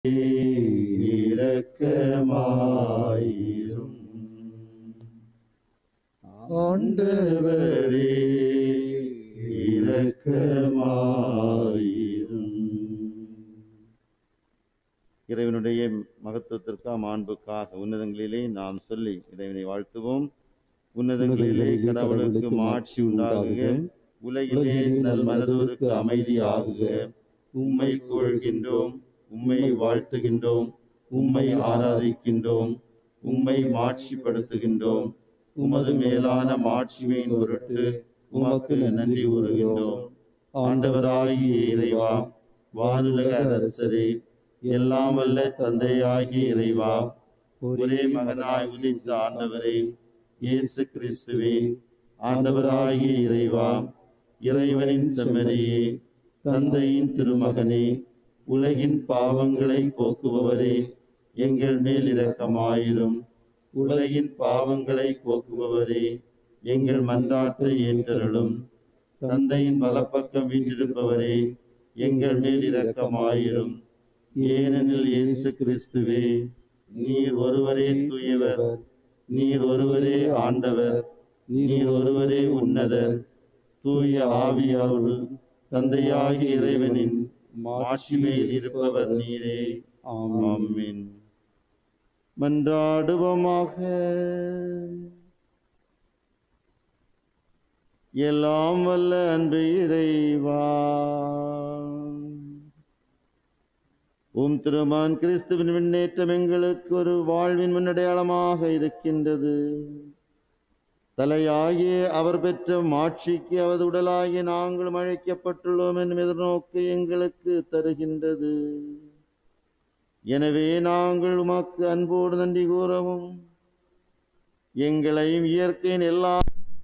இரக்கமாயிரும் ஆண்டவரே இரக்கமாயிரும் இறைவனுடைய மகத்துவத்திற்காம் மாண்புக்காக உன்னதங்களிலே நாம் சொல்லி இறைவனை வாழ்த்துவோம் உன்னதங்களிலே கடவுளுக்கு மாட்சி உண்டாகுக உலகிலே நல் மனதோருக்கு அமைதியாகுக உம்மை புகழ்கின்றோம் உம்மை வாழ்த்துகின்றோம் உம்மை ஆராதிக்கின்றோம் உம்மை மாட்சிப்படுத்துகின்றோம் உமது மேலான மாட்சிமையின் பொருட்டு உமக்கு நன்றி கூறுகின்றோம் ஆண்டவராகிய இறைவா வானுலக அரசரே எல்லாம் வல்ல தந்தையாகிய இறைவா ஒரே மகனாய் உதித்த ஆண்டவரே இயேசு கிறிஸ்துவே ஆண்டவராகிய இறைவா இறைவனின் செம்மறியே தந்தையின் திருமகனே உலகின் பாவங்களை போக்குபவரே எங்கள் மேல் இரக்கமாயிரும் உலகின் பாவங்களை போக்குபவரே எங்கள் மன்றாட்டை ஏற்றருளும் தந்தையின் வலப்பக்கம் வீற்றிருப்பவரே எங்கள் மேல் இரக்கமாயிரும் ஏனெனில் இயேசு கிறிஸ்துவே நீர் ஒருவரே தூயவர் நீர் ஒருவரே ஆண்டவர் நீர் ஒருவரே உன்னதர் தூய ஆவியாரோடு தந்தையாகிய இறைவனின் மாட்சிமையில் இருப்பவர் நீரே ஆமென் மன்றாடுவோமாக எல்லாம் வல்ல அன்பு இறைவா உம் திருமான் கிறிஸ்துவின் முன்னேற்றம் எங்களுக்கு ஒரு வாழ்வின் முன்னடையாளமாக இருக்கின்றது தலையாகிய அவர் பெற்ற மாட்சிக்கு அவரது உடலாகிய நாங்களும் அழைக்கப்பட்டுள்ளோம் என்னும் எதிர்நோக்கு எங்களுக்கு தருகின்றது எனவே நாங்கள் உமக்கு அன்போடு நன்றி கூறவும் எங்களையும் இயற்கையின் எல்லா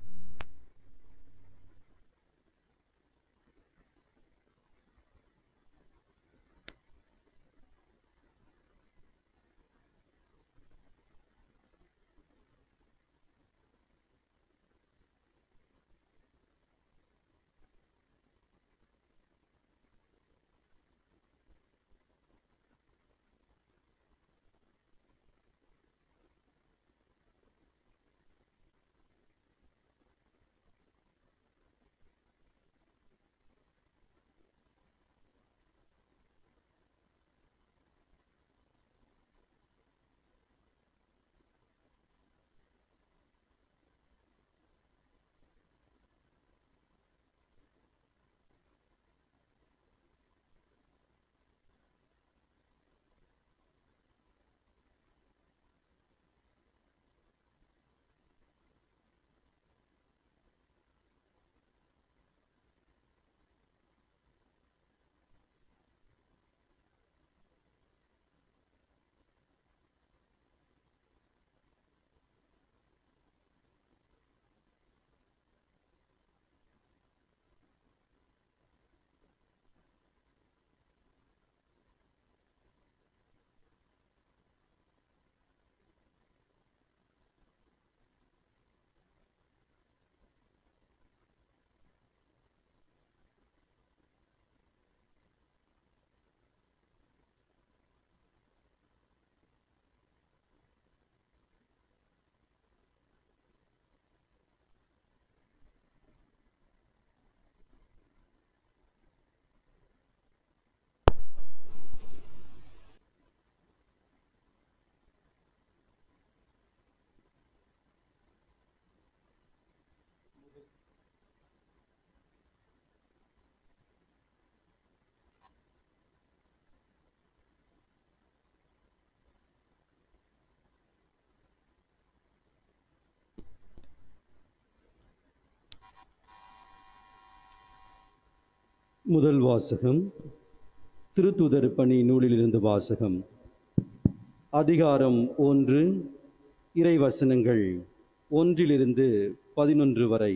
முதல் வாசகம் திருத்துதர் பணி நூலிலிருந்து வாசகம் அதிகாரம் ஒன்று இறைவசனங்கள் ஒன்றிலிருந்து பதினொன்று வரை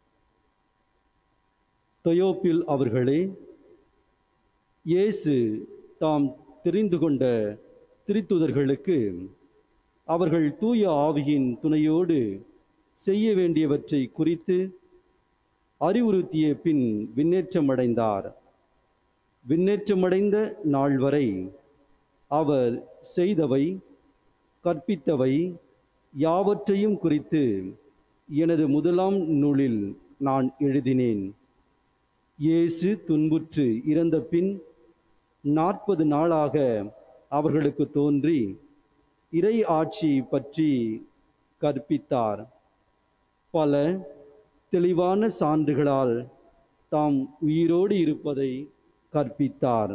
தொயோப்பில் அவர்களே இயேசு தாம் தெரிந்து கொண்ட திருத்துதர்களுக்கு அவர்கள் தூய ஆவியின் துணையோடு செய்ய வேண்டியவற்றை குறித்து அறிவுறுத்திய பின் விண்ணேற்றமடைந்தார் விண்ணேற்றமடைந்த நாள் வரை அவர் செய்தவை கற்பித்தவை யாவற்றையும் குறித்து எனது முதலாம் நூலில் நான் எழுதினேன் இயேசு துன்புற்று இறந்த பின் நாற்பது நாளாக அவர்களுக்கு தோன்றி இறை ஆட்சி பற்றி கற்பித்தார் பல தெளிவான சான்றுகளால் தாம் உயிரோடு இருப்பதை கற்பித்தார்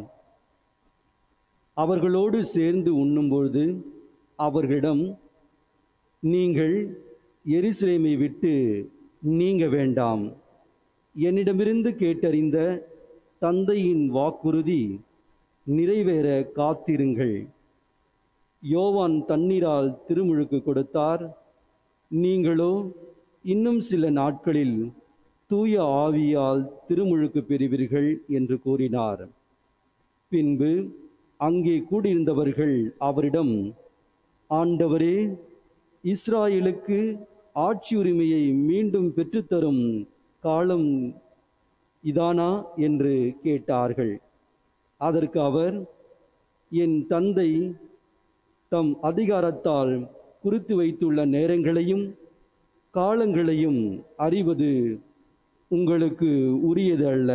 அவர்களோடு சேர்ந்து உண்ணும்பொழுது அவர்களிடம் நீங்கள் எருசலேமை விட்டு நீங்க வேண்டாம் என்னிடமிருந்து கேட்டறிந்த தந்தையின் வாக்குறுதி நிறைவேற காத்திருங்கள் யோவான் தண்ணீரால் திருமுழுக்கு கொடுத்தார் நீங்களோ இன்னும் சில நாட்களில் தூய ஆவியால் திருமுழுக்கு பெறுவீர்கள் என்று கூறினார் பின்பு அங்கே கூடியிருந்தவர்கள் அவரிடம் ஆண்டவரே இஸ்ராயலுக்கு ஆட்சி உரிமையை மீண்டும் பெற்றுத்தரும் காலம் இதானா என்று கேட்டார்கள் அதற்கு அவர் என் தந்தை தம் அதிகாரத்தால் குறித்து வைத்துள்ள நேரங்களையும் காலங்களையும் அறிவது உங்களுக்கு உரியது அல்ல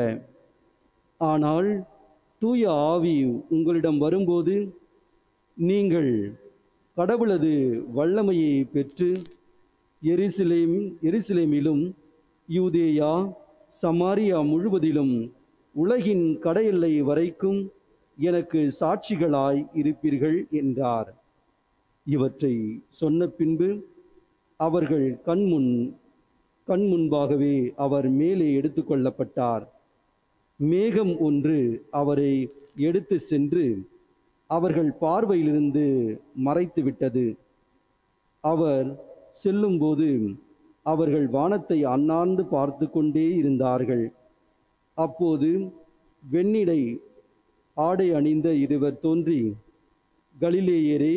ஆனால் தூய ஆவி உங்களிடம் வரும்போது நீங்கள் கடவுளது வல்லமையை பெற்று எருசலேம் எருசலேமிலும் யூதேயா சமாரியா முழுவதிலும் உலகின் கடையெல்லை வரைக்கும் எனக்கு சாட்சிகளாய் இருப்பீர்கள் என்றார் இவற்றை சொன்ன பின்பு அவர்கள் கண்முன் கண் முன்பாகவே அவர் மேலே எடுத்துக்கொள்ளப்பட்டார் மேகம் ஒன்று அவரை எடுத்து சென்று அவர்கள் பார்வையிலிருந்து மறைத்து விட்டது அவர் செல்லும்போது அவர்கள் வானத்தை அண்ணாந்து பார்த்து கொண்டே இருந்தார்கள் அப்போது வெண்ணிடை ஆடை அணிந்த இருவர் தோன்றி கலிலேயரே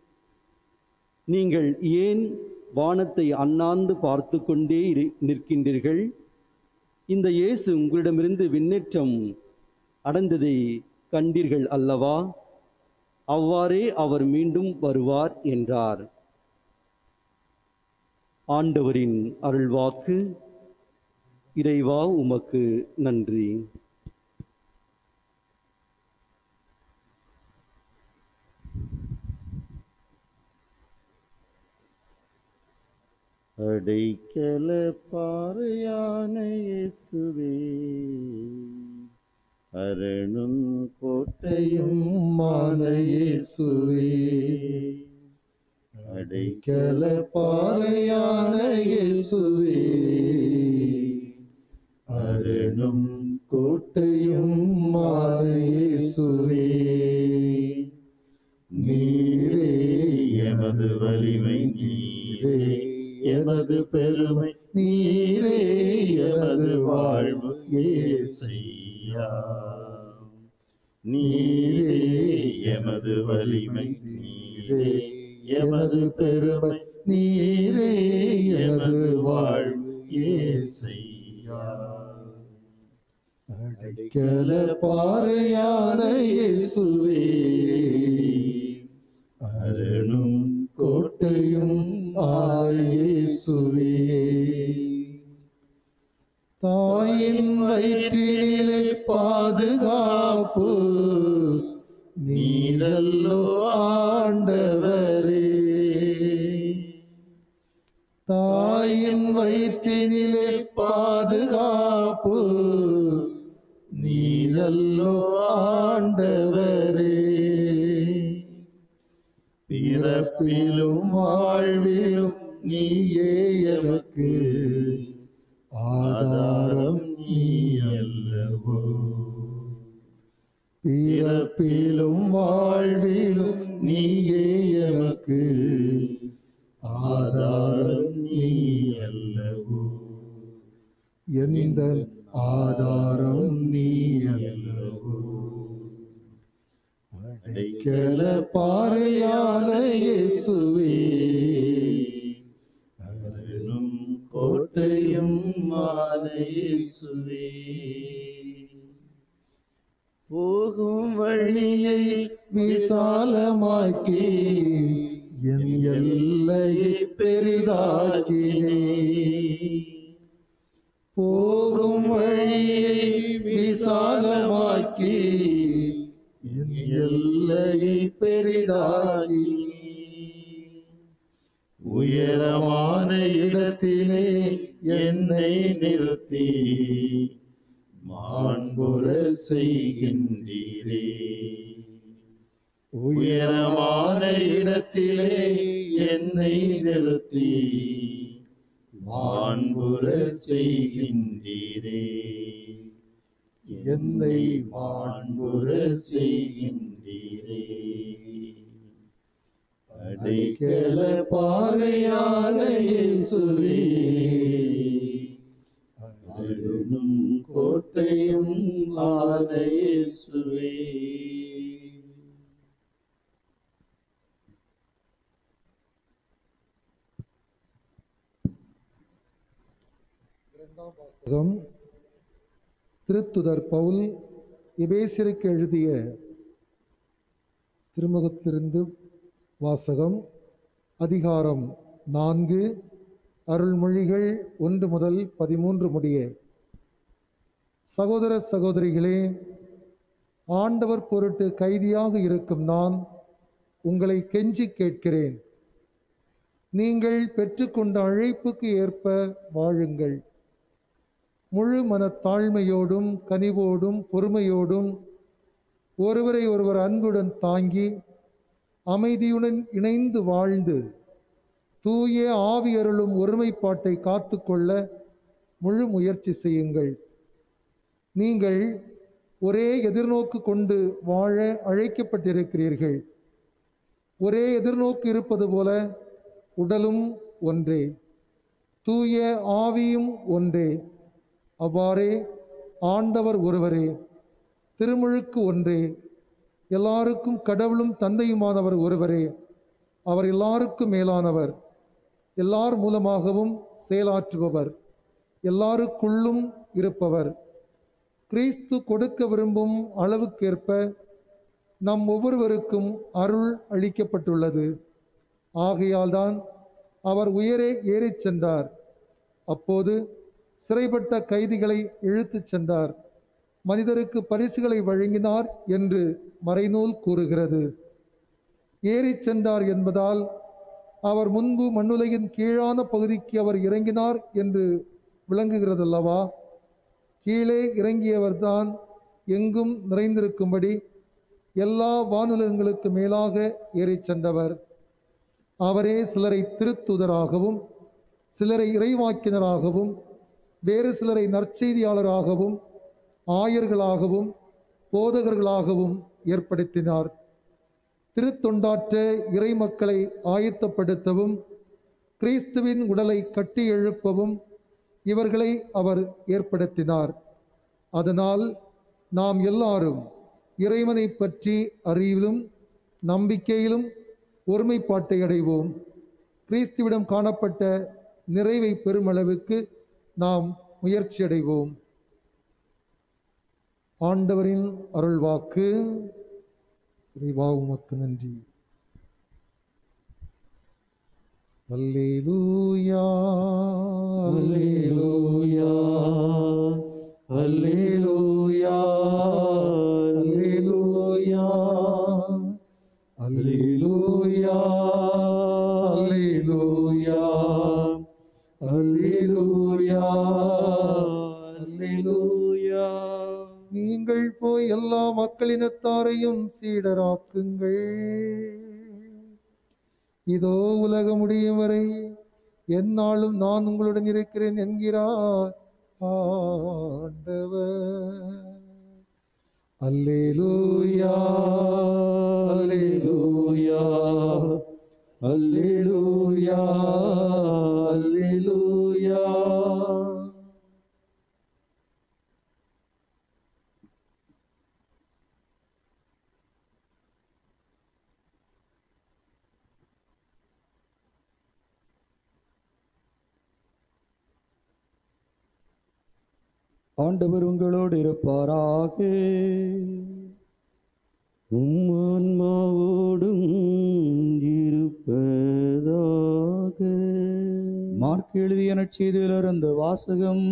நீங்கள் ஏன் வானத்தை அண்ணாந்து பார்த்து கொண்டே இரு- நிற்கின்றீர்கள் இந்த இயேசு உங்களிடமிருந்து விண்ணேற்றம் அடைந்ததை கண்டீர்கள் அல்லவா அவ்வாறே அவர் மீண்டும் வருவார் என்றார் ஆண்டவரின் அருள்வாக்கு இறைவா உமக்கு நன்றி அடைக்கல பாறையான இயேசுவே அரணும் கோட்டையும் மாலையேசுவே அடைக்கல கல பாறையான இயேசுவே அரணும் கோட்டையும் மாலையேசுவே நீரே எமது வலிமை நீரே எமது பெருமை நீரே எமது வாழ்வு ஏசையா நீரே எமது வலிமை நீரே எமது பெருமை நீரே எமது வாழ்வு ஏசையா அடைக்கல பாறையான இயேசுவே அருணும் கோட்டையும் ஆயேசுவே தாயின் வயிற்றினிலே பாதுகாப்பு நீரல்லோ ஆண்டவரே தாயின் வயிற்றினிலே பாதுகாப்பு நீரல்லோ ஆண்டவரே பிறப்பிலும் வாழ்விலும் நீயே எனக்கு ஆதாரம் நீ அல்லவோ பிறப்பிலும் வாழ்விலும் நீயே எனக்கு ஆதாரம் நீ அல்லவோ எந்த ஆதாரம் நீ அல்லவோ அடைக்கல பாறையான இயேசுவே அருணும் கோட்டையும் மாலையேசுவே போகும் வழியை விசாலமாக்கி என் எல்லையை பெரிதாக்கினே போகும் வழியை விசாலமாக்கி என் எல்லையை பெரிதாக்கி உயரமான இடத்திலே என்னை நிறுத்தி மாண்புற செய்கின்றீரே உயரமான இடத்திலே என்னை நிறுத்தி மாண்புற செய்கின்றீரே என்னை மாண்புற செய்கின்றீரே அடைக்கல பாறையான இயேசுவே அருளும் கோட்டையும் ஆன இயேசுவே வாசகம் திருத்துதர் பவுல் எபேசியருக்கு எழுதிய திருமுகத்திலிருந்து வாசகம் அதிகாரம் நான்கு அருள்மொழிகள் ஒன்று முதல் பதிமூன்று முடிய சகோதர சகோதரிகளே ஆண்டவர் பொருட்டு கைதியாக இருக்கும் நான் உங்களை கெஞ்சி கேட்கிறேன் நீங்கள் பெற்றுக்கொண்ட அழைப்புக்கு ஏற்ப வாழுங்கள் முழு மனத்தாழ்மையோடும் கனிவோடும் பொறுமையோடும் ஒருவரை ஒருவர் அன்புடன் தாங்கி அமைதியுடன் இணைந்து வாழ்ந்து தூய ஆவியருளும் ஒருமைப்பாட்டை காத்துக்கொள்ள முழு முயற்சி செய்யுங்கள் நீங்கள் ஒரே எதிர்நோக்கு கொண்டு வாழ அழைக்கப்பட்டிருக்கிறீர்கள் ஒரே எதிர்நோக்கு இருப்பது போல உடலும் ஒன்றே தூய ஆவியும் ஒன்றே அவ்வாறே ஆண்டவர் ஒருவரே திருமுழுக்கு ஒன்றே எல்லாருக்கும் கடவுளும் தந்தையுமானவர் ஒருவரே அவர் எல்லாருக்கும் மேலானவர் எல்லார் மூலமாகவும் செயலாற்றுபவர் எல்லாருக்குள்ளும் இருப்பவர் கிறிஸ்து கொடுக்க விரும்பும் அளவுக்கேற்ப நம் ஒவ்வொருவருக்கும் அருள் அளிக்கப்பட்டுள்ளது ஆகையால்தான் அவர் உயரே ஏறிச் சென்றார் அப்போது சிறைப்பட்ட கைதிகளை இழுத்துச் சென்றார் மனிதருக்கு பரிசுகளை வழங்கினார் என்று மறைநூல் கூறுகிறது ஏறிச் சென்றார் என்பதால் அவர் முன்பு மண்ணுலகின் கீழான பகுதிக்கு அவர் இறங்கினார் என்று விளங்குகிறதல்லவா கீழே இறங்கியவர்தான் எங்கும் நிறைந்திருக்கும்படி எல்லா வானுலகங்களுக்கு மேலாக ஏறிச் சென்றவர் அவரே சிலரை திருத்துதராகவும் சிலரை இறைவாக்கினராகவும் வேறு சிலரை நற்செய்தியாளராகவும் ஆயர்களாகவும் போதகர்களாகவும் ஏற்படுத்தினார் திருத்தொண்டாற்ற இறைமக்களை ஆயத்தப்படுத்தவும் கிறிஸ்துவின் உடலை கட்டி எழுப்பவும் இவர்களை அவர் ஏற்படுத்தினார் அதனால் நாம் எல்லாரும் இறைவனை பற்றி அறிவிலும் நம்பிக்கையிலும் ஒருமைப்பாட்டை அடைவோம் கிறிஸ்துவிடம் காணப்பட்ட நிறைவை பெருமளவுக்கு நாம் முயற்சி அடைவோம் ஆண்டவரின் அருள்வாக்கு இறைவா உமக்கு நன்றி அல்லேலூயா அல்லேலூயா அல்லேலூயா அல்லேலூயா அல்லேலூயா அல்லேலூயா அல்லேலூயா அல்லேலூயா நீங்கள் போய் எல்லா மக்களினத்தாரையும் சீடராக்குங்கள் இதோ உலக முடியும் வரை எந்நாளும் நான் உங்களுடன் இருக்கிறேன் என்கிறார் ஆண்டவர் அல்லேலூயா அல்லேலூயா அல்லேலூயா அல்லேலூயா ஆண்டவர் உங்களோடு இருப்பாராக உம்மான்மாவோடும் இருப்பதாக மார்க் எழுதிய நற்செய்தியிலிருந்து வாசகம்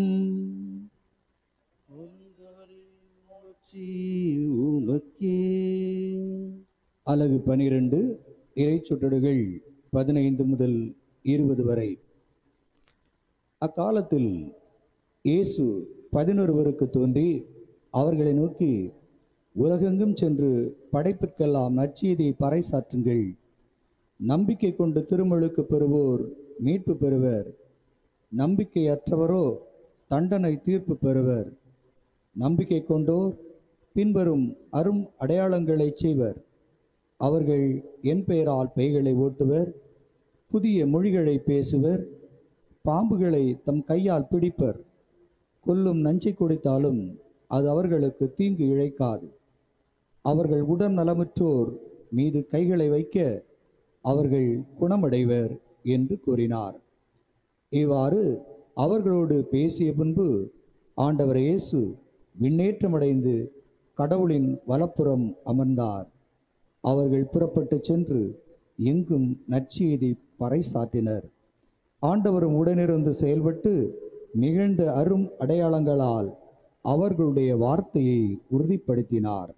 ஆட்சி உமக்கே அலகு பனிரெண்டு இறை சுற்றடுகள் பதினைந்து முதல் இருபது வரை அக்காலத்தில் இயேசு பதினொருவருக்கு தோன்றி அவர்களை நோக்கி உலகெங்கும் சென்று படைப்பிற்கெல்லாம் நற்செய்தியை பறைசாற்றுங்கள் நம்பிக்கை கொண்டு திருமுழுக்கு பெறுவோர் மீட்பு பெறுவர் நம்பிக்கையற்றவரோ தண்டனை தீர்ப்பு பெறுவர் நம்பிக்கை கொண்டோர் பின்வரும் அரும் அடையாளங்களைச் செய்வர் அவர்கள் என் பெயரால் பேய்களை ஓட்டுவர் புதிய மொழிகளை பேசுவர் பாம்புகளை தம் கையால் பிடிப்பர் கொல்லும் நஞ்சை கொடுத்தாலும் அது அவர்களுக்கு தீங்கு இழைக்காது அவர்கள் உடல் நலமுற்றோர் மீது கைகளை வைக்க அவர்கள் குணமடைவர் என்று கூறினார் இவ்வாறு அவர்களோடு பேசிய பின்பு ஆண்டவர் இயேசு விண்ணேற்றமடைந்து கடவுளின் வலப்புறம் அமர்ந்தார் அவர்கள் புறப்பட்டு சென்று எங்கும் நற்செய்தி பறைசாற்றினர் ஆண்டவரும் உடனிருந்து செயல்பட்டு நிகழ்ந்த அரும் அடையாளங்களால் அவர்களுடைய வார்த்தையை உறுதிப்படுத்தினார்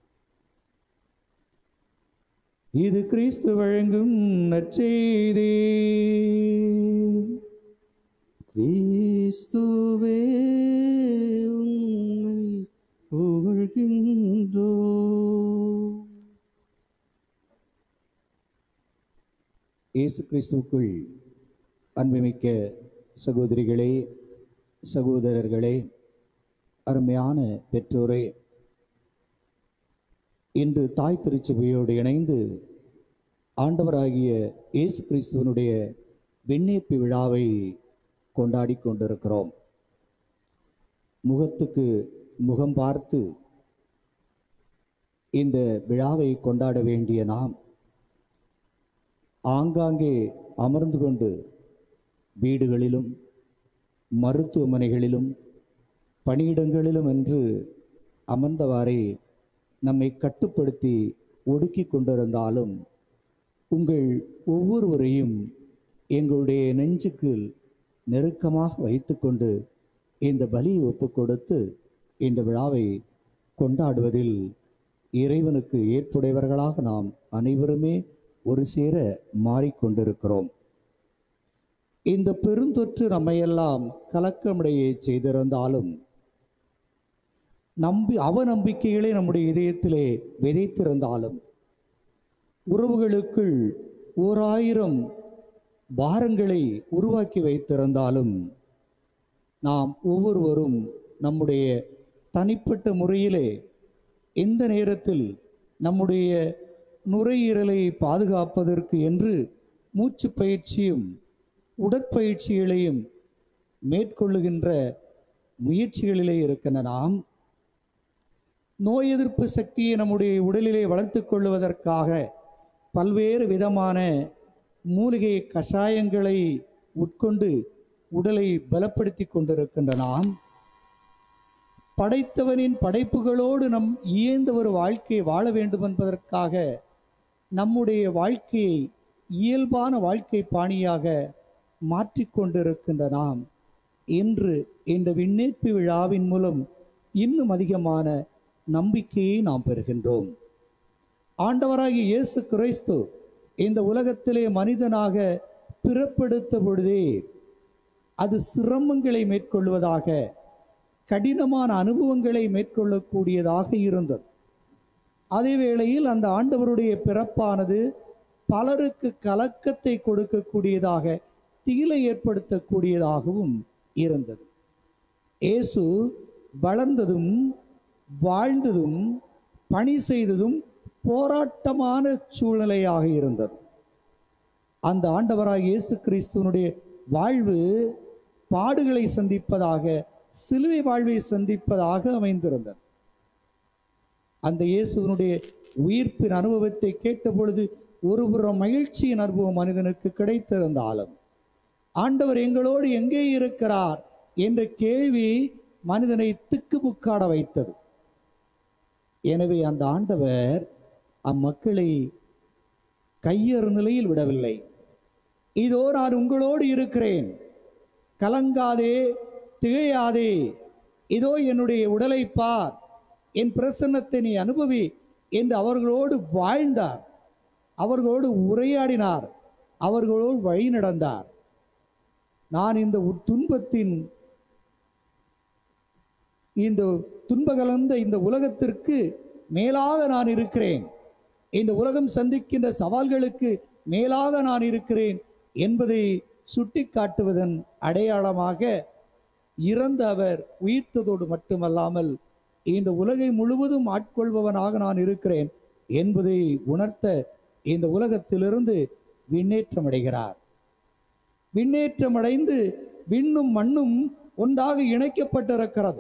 இது கிறிஸ்து வழங்கும் நற்செய்தி கிறிஸ்துவே உம்மை புகழ்கின்றோ இயேசு கிறிஸ்துவுக்குள் அன்புமிக்க சகோதரிகளே சகோதரர்களே அருமையான பெற்றோரே இன்று தாய் திருச்சபையோடு இணைந்து ஆண்டவராகிய இயேசு கிறிஸ்துவனுடைய விண்ணேற்பு விழாவை கொண்டாடி கொண்டிருக்கிறோம் முகத்துக்கு முகம் பார்த்து இந்த விழாவை கொண்டாட வேண்டிய நாம் ஆங்காங்கே அமர்ந்து கொண்டு வீடுகளிலும் மருத்துவமனைகளிலும் பணியிடங்களிலும் என்று அமர்ந்தவாறே நம்மை கட்டுப்படுத்தி ஒடுக்கி கொண்டிருந்தாலும் உங்கள் ஒவ்வொருவரையும் எங்களுடைய நெஞ்சுக்கு நெருக்கமாக வைத்துக்கொண்டு இந்த பலியை ஒப்பு கொடுத்து இந்த விழாவை கொண்டாடுவதில் இறைவனுக்கு ஏற்புடையவர்களாக நாம் அனைவருமே ஒரு சேர மாறிக்கொண்டிருக்கிறோம் இந்த பெருந்தொற்று நம்மையெல்லாம் கலக்கமுடைய செய்திருந்தாலும் நம்பி அவநம்பிக்கைகளை நம்முடைய இதயத்திலே விதைத்திருந்தாலும் உறவுகளுக்குள் ஓர் ஆயிரம் பாரங்களை உருவாக்கி வைத்திருந்தாலும் நாம் ஒவ்வொருவரும் நம்முடைய தனிப்பட்ட முறையிலே எந்த நேரத்தில் நம்முடைய நுரையீரலை பாதுகாப்பதற்கு என்று மூச்சு பயிற்சியும் உடற்பயிற்சிகளையும் மேற்கொள்ளுகின்ற முயற்சிகளிலே இருக்கின்ற நாம் நோய் எதிர்ப்பு சக்தியை நம்முடைய உடலிலே வளர்த்து கொள்வதற்காக பல்வேறு விதமான மூலிகை கஷாயங்களை உட்கொண்டு உடலை பலப்படுத்தி கொண்டிருக்கின்ற நாம் படைத்தவனின் படைப்புகளோடு நம் இயந்த ஒரு வாழ்க்கையை வாழ வேண்டும் என்பதற்காக நம்முடைய வாழ்க்கையை இயல்பான வாழ்க்கை பாணியாக மாற்றிக்கொண்டிருக்கின்ற நாம் இன்று இந்த விண்ணேற்பு விழாவின் மூலம் இன்னும் அதிகமான நம்பிக்கையை நாம் பெறுகின்றோம் ஆண்டவராகிய இயேசு கிறிஸ்து இந்த உலகத்திலே மனிதனாக பிறப்பெடுத்த பொழுதே அது சிரமங்களை மேற்கொள்வதாக கடினமான அனுபவங்களை மேற்கொள்ளக்கூடியதாக இருந்தது அதே வேளையில் அந்த ஆண்டவருடைய பிறப்பானது பலருக்கு கலக்கத்தை கொடுக்கக்கூடியதாக திகிலை ஏற்படுத்தக்கூடியதாகவும் இருந்தது இயேசு வளர்ந்ததும் வாழ்ந்ததும் பணி செய்ததும் போராட்டமான சூழ்நிலையாக இருந்தது அந்த ஆண்டவராக இயேசு கிறிஸ்துவனுடைய வாழ்வு பாடுகளை சந்திப்பதாக சிலுவை வாழ்வை சந்திப்பதாக அமைந்திருந்தது அந்த இயேசுவனுடைய உயிர்ப்பின் அனுபவத்தை கேட்டபொழுது ஒருபுறம் மகிழ்ச்சியின் அனுபவம் மனிதனுக்கு கிடைத்திருந்தாலும் ஆண்டவர் எங்களோடு எங்கே இருக்கிறார் என்ற கேள்வி மனிதனை திக்குமுக்காட வைத்தது எனவே அந்த ஆண்டவர் அம்மக்களை கையறு நிலையில் விடவில்லை இதோ நான் உங்களோடு இருக்கிறேன் கலங்காதே திகையாதே இதோ என்னுடைய உடலை பார் என் பிரசன்னத்தை நீ அனுபவி என்று அவர்களோடு வாழ்ந்தார் அவர்களோடு உரையாடினார் அவர்களோடு வழி நடந்தார் நான் இந்த உ- துன்பத்தின் இந்த துன்ப கலந்த இந்த உலகத்திற்கு மேலாக நான் இருக்கிறேன் இந்த உலகம் சந்திக்கின்ற சவால்களுக்கு மேலாக நான் இருக்கிறேன் என்பதை சுட்டிக்காட்டுவதன் அடையாளமாக இறந்த அவர் உயிர்த்ததோடு மட்டுமல்லாமல் இந்த உலகை முழுவதும் ஆட்கொள்பவனாக நான் இருக்கிறேன் என்பதை உணர்த்த இந்த உலகத்திலிருந்து விண்ணேற்றமடைகிறார் விண்ணேற்றமடைந்து விண்ணும் மண்ணும் ஒன்றாக இணைக்கப்பட்டிருக்கிறது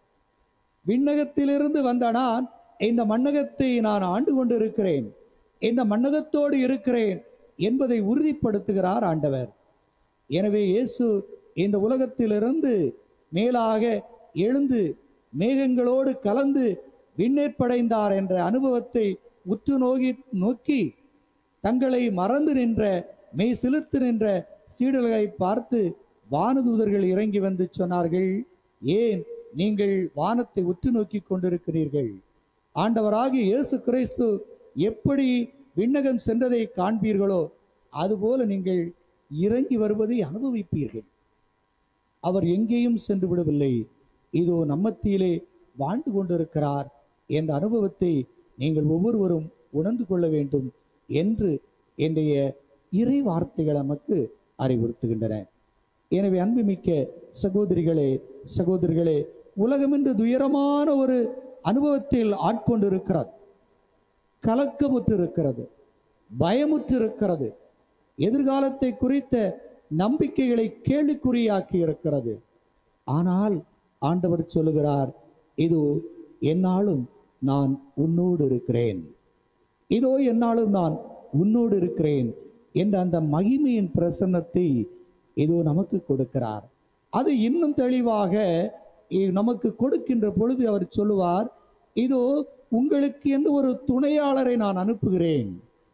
விண்ணகத்திலிருந்து வந்த நான் இந்த மண்ணகத்தை நான் ஆண்டு கொண்டிருக்கிறேன் இந்த மண்ணகத்தோடு இருக்கிறேன் என்பதை உறுதிப்படுத்துகிறார் ஆண்டவர் எனவே இயேசு இந்த உலகத்திலிருந்து மேலாக எழுந்து மேகங்களோடு கலந்து விண்ணேற்படைந்தார் என்ற அனுபவத்தை உற்று நோக்கி நோக்கி தங்களை மறந்து நின்ற மெய் சிலுத்து நின்ற சீடர்களை பார்த்து வானதூதர்கள் இறங்கி வந்து சொன்னார்கள் ஏன் நீங்கள் வானத்தை உற்று நோக்கி கொண்டிருக்கிறீர்கள் ஆண்டவராகிய இயேசு கிறிஸ்து எப்படி விண்ணகம் சென்றதை காண்பீர்களோ அதுபோல நீங்கள் இறங்கி வருவதை அனுபவிப்பீர்கள் அவர் எங்கேயும் சென்று விடவில்லை இதோ நம்மத்தியிலே வாழ்ந்து கொண்டிருக்கிறார் என்ற அனுபவத்தை நீங்கள் ஒவ்வொருவரும் உணர்ந்து கொள்ள வேண்டும் என்று என்னுடைய இறை வார்த்தைகள் நமக்கு அறிவுறுத்துகின்றன எனவே அன்புமிக்க சகோதரிகளே சகோதரிகளே உலகம் என்று துயரமான ஒரு அனுபவத்தில் ஆட்கொண்டிருக்கிறது கலக்கமுற்று இருக்கிறது பயமுற்று இருக்கிறது எதிர்காலத்தை குறித்த நம்பிக்கைகளை கேள்விக்குறியாக்கி இருக்கிறது ஆனால் ஆண்டவர் சொல்லுகிறார் இதோ என்னாலும் நான் உன்னோடு இருக்கிறேன் இதோ என்னாலும் நான் உன்னோடு இருக்கிறேன் என்ற அந்த மகிமையின் பிரசன்னத்தை இதோ நமக்கு கொடுக்கிறார் அது இன்னும் தெளிவாக இ- நமக்கு கொடுக்கின்ற பொழுது அவர் சொல்லுவார் இதோ உங்களுக்கு என்று ஒரு துணையாளரை நான் அனுப்புகிறேன்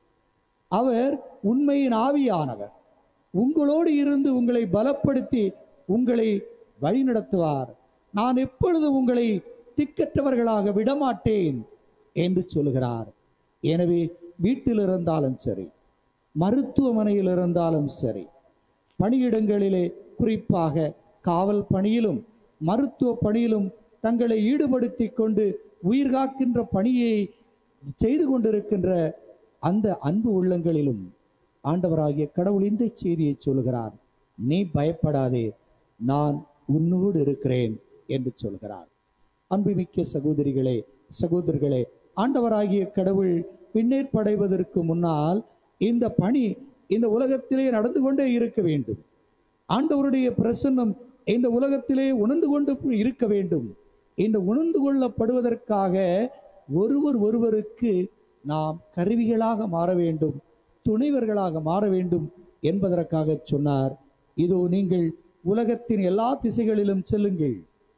அவர் உண்மையின் ஆவியானவர் உங்களோடு இருந்து உங்களை பலப்படுத்தி உங்களை வழிநடத்துவார் நான் எப்பொழுதும் உங்களை திக்கற்றவர்களாக விடமாட்டேன் என்று சொல்லுகிறார் எனவே வீட்டில் இருந்தாலும் சரி மருத்துவமனையில் இருந்தாலும் சரி பணியிடங்களிலே குறிப்பாக காவல் பணியிலும் மருத்துவ பணியிலும் தங்களை ஈடுபடுத்தி கொண்டு உயிர் காக்கின்ற பணியை செய்து கொண்டிருக்கின்ற அந்த அன்பு உள்ளங்களிலும் ஆண்டவராகிய கடவுள் இந்த செய்தியை சொல்கிறார் நீ பயப்படாதே நான் உன்னோடு இருக்கிறேன் என்று சொல்கிறார் அன்புமிக்க சகோதரிகளே சகோதரர்களே ஆண்டவராகிய கடவுள் பின்னேற்படைவதற்கு முன்னால் இந்த பணி இந்த உலகத்திலே நடந்து கொண்டே இருக்க வேண்டும் ஆண்டவருடைய பிரசன்னம் இந்த உலகத்திலே உணர்ந்து கொண்டு இருக்க வேண்டும் இந்த உணர்ந்து கொள்ளப்படுவதற்காக ஒருவர் ஒருவருக்கு நாம் கருவிகளாக மாற வேண்டும் துணைவர்களாக மாற வேண்டும் என்பதற்காக சொன்னார் இதோ நீங்கள் உலகத்தின் எல்லா திசைகளிலும் செல்லுங்கள்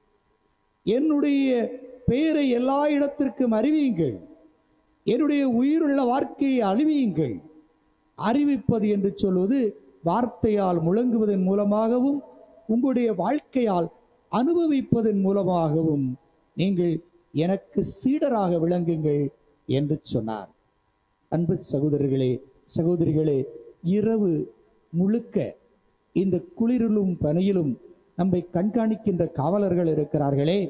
என்னுடைய பெயரை எல்லா இடத்திற்கும் அறிவியுங்கள் என்னுடைய உயிருள்ள வாழ்க்கையை அறிவியுங்கள் அறிவிப்பது என்று சொல்வது வார்த்தையால் முழங்குவதன் மூலமாகவும் உங்களுடைய வாழ்க்கையால் அனுபவிப்பதன் மூலமாகவும் நீங்கள் எனக்கு சீடராக விளங்குங்கள் என்று சொன்னார் அன்பு சகோதரர்களே சகோதரிகளே இரவு முழுக்க இந்த குளிரிலும் பனியிலும் நம்மை கண்காணிக்கின்ற காவலர்கள் இருக்கிறார்களே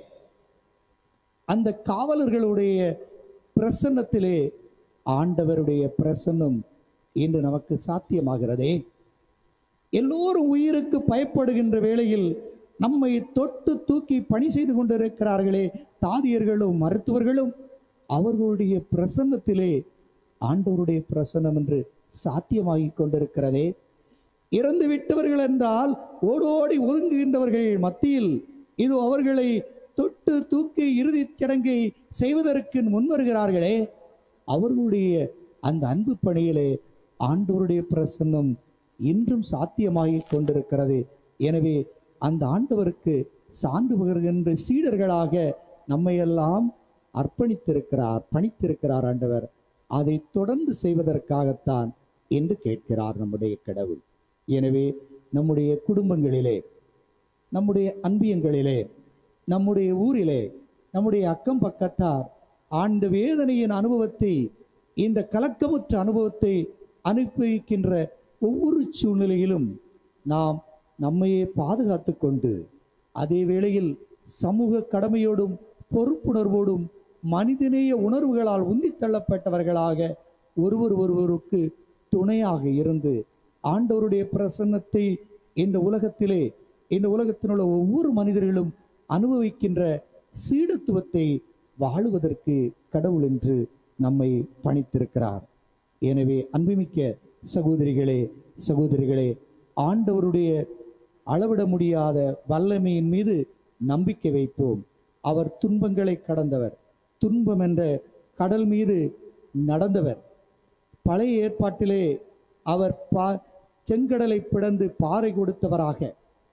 அந்த காவலர்களுடைய பிரசன்னத்திலே ஆண்டவருடைய பிரசன்னம் இன்று நமக்கு சாத்தியமாகிறதே எல்லோரும் உயிருக்கு பயப்படுகின்ற வேளையில் நம்மை தொட்டு தூக்கி பணி செய்து கொண்டிருக்கிறார்களே தாதியர்களும் மருத்துவர்களும் அவர்களுடைய பிரசன்னத்திலே ஆண்டவருடைய பிரசன்னம் என்று சாத்தியமாகிக் கொண்டிருக்கிறதே இறந்து விட்டவர்கள் என்றால் ஓடோடி ஒதுங்குகின்றவர்கள் மத்தியில் இது அவர்களை தொட்டு தூக்கி இறுதிச் சடங்கை செய்வதற்கு முன்வருகிறார்களே அவர்களுடைய அந்த அன்பு பணியிலே ஆண்டவருடைய பிரசன்னம் இன்றும் சாத்தியமாகிக் கொண்டிருக்கிறது எனவே அந்த ஆண்டவருக்கு சான்று பகர்கின்ற சீடர்களாக நம்மையெல்லாம் அர்ப்பணித்திருக்கிறார் பணித்திருக்கிறார் ஆண்டவர் அதை தொடர்ந்து செய்வதற்காகத்தான் என்று கேட்கிறார் நம்முடைய கடவுள் எனவே நம்முடைய குடும்பங்களிலே நம்முடைய அன்பியங்களிலே நம்முடைய ஊரிலே நம்முடைய அக்கம் பக்கத்தார் ஆண்டு வேதனையின் அனுபவத்தை இந்த கலக்கமுற்ற அனுபவத்தை அனுபவிக்கின்ற ஒவ்வொரு சூழ்நிலையிலும் நாம் நம்மையே பாதுகாத்து கொண்டு அதே வேளையில் சமூக கடமையோடும் பொறுப்புணர்வோடும் மனிதநேய உணர்வுகளால் உந்தித் தள்ளப்பட்டவர்களாக ஒருவர் ஒருவருக்கு துணையாக இருந்து ஆண்டவருடைய பிரசன்னத்தை இந்த உலகத்திலே இந்த உலகத்தில் உள்ள ஒவ்வொரு மனிதர்களும் அனுபவிக்கின்ற சீடத்துவத்தை வாழுவதற்கு கடவுள் என்று நம்மை பணித்திருக்கிறார் எனவே அன்புமிக்க சகோதரிகளே சகோதரிகளே ஆண்டவருடைய அளவிட முடியாத வல்லமையின் மீது நம்பிக்கை வைப்போம் அவர் துன்பங்களை கடந்தவர் துன்பம் என்ற கடல் மீது நடந்தவர் பழைய ஏற்பாட்டிலே அவர் பா செங்கடலை பிளந்து பாறை கொடுத்தவராக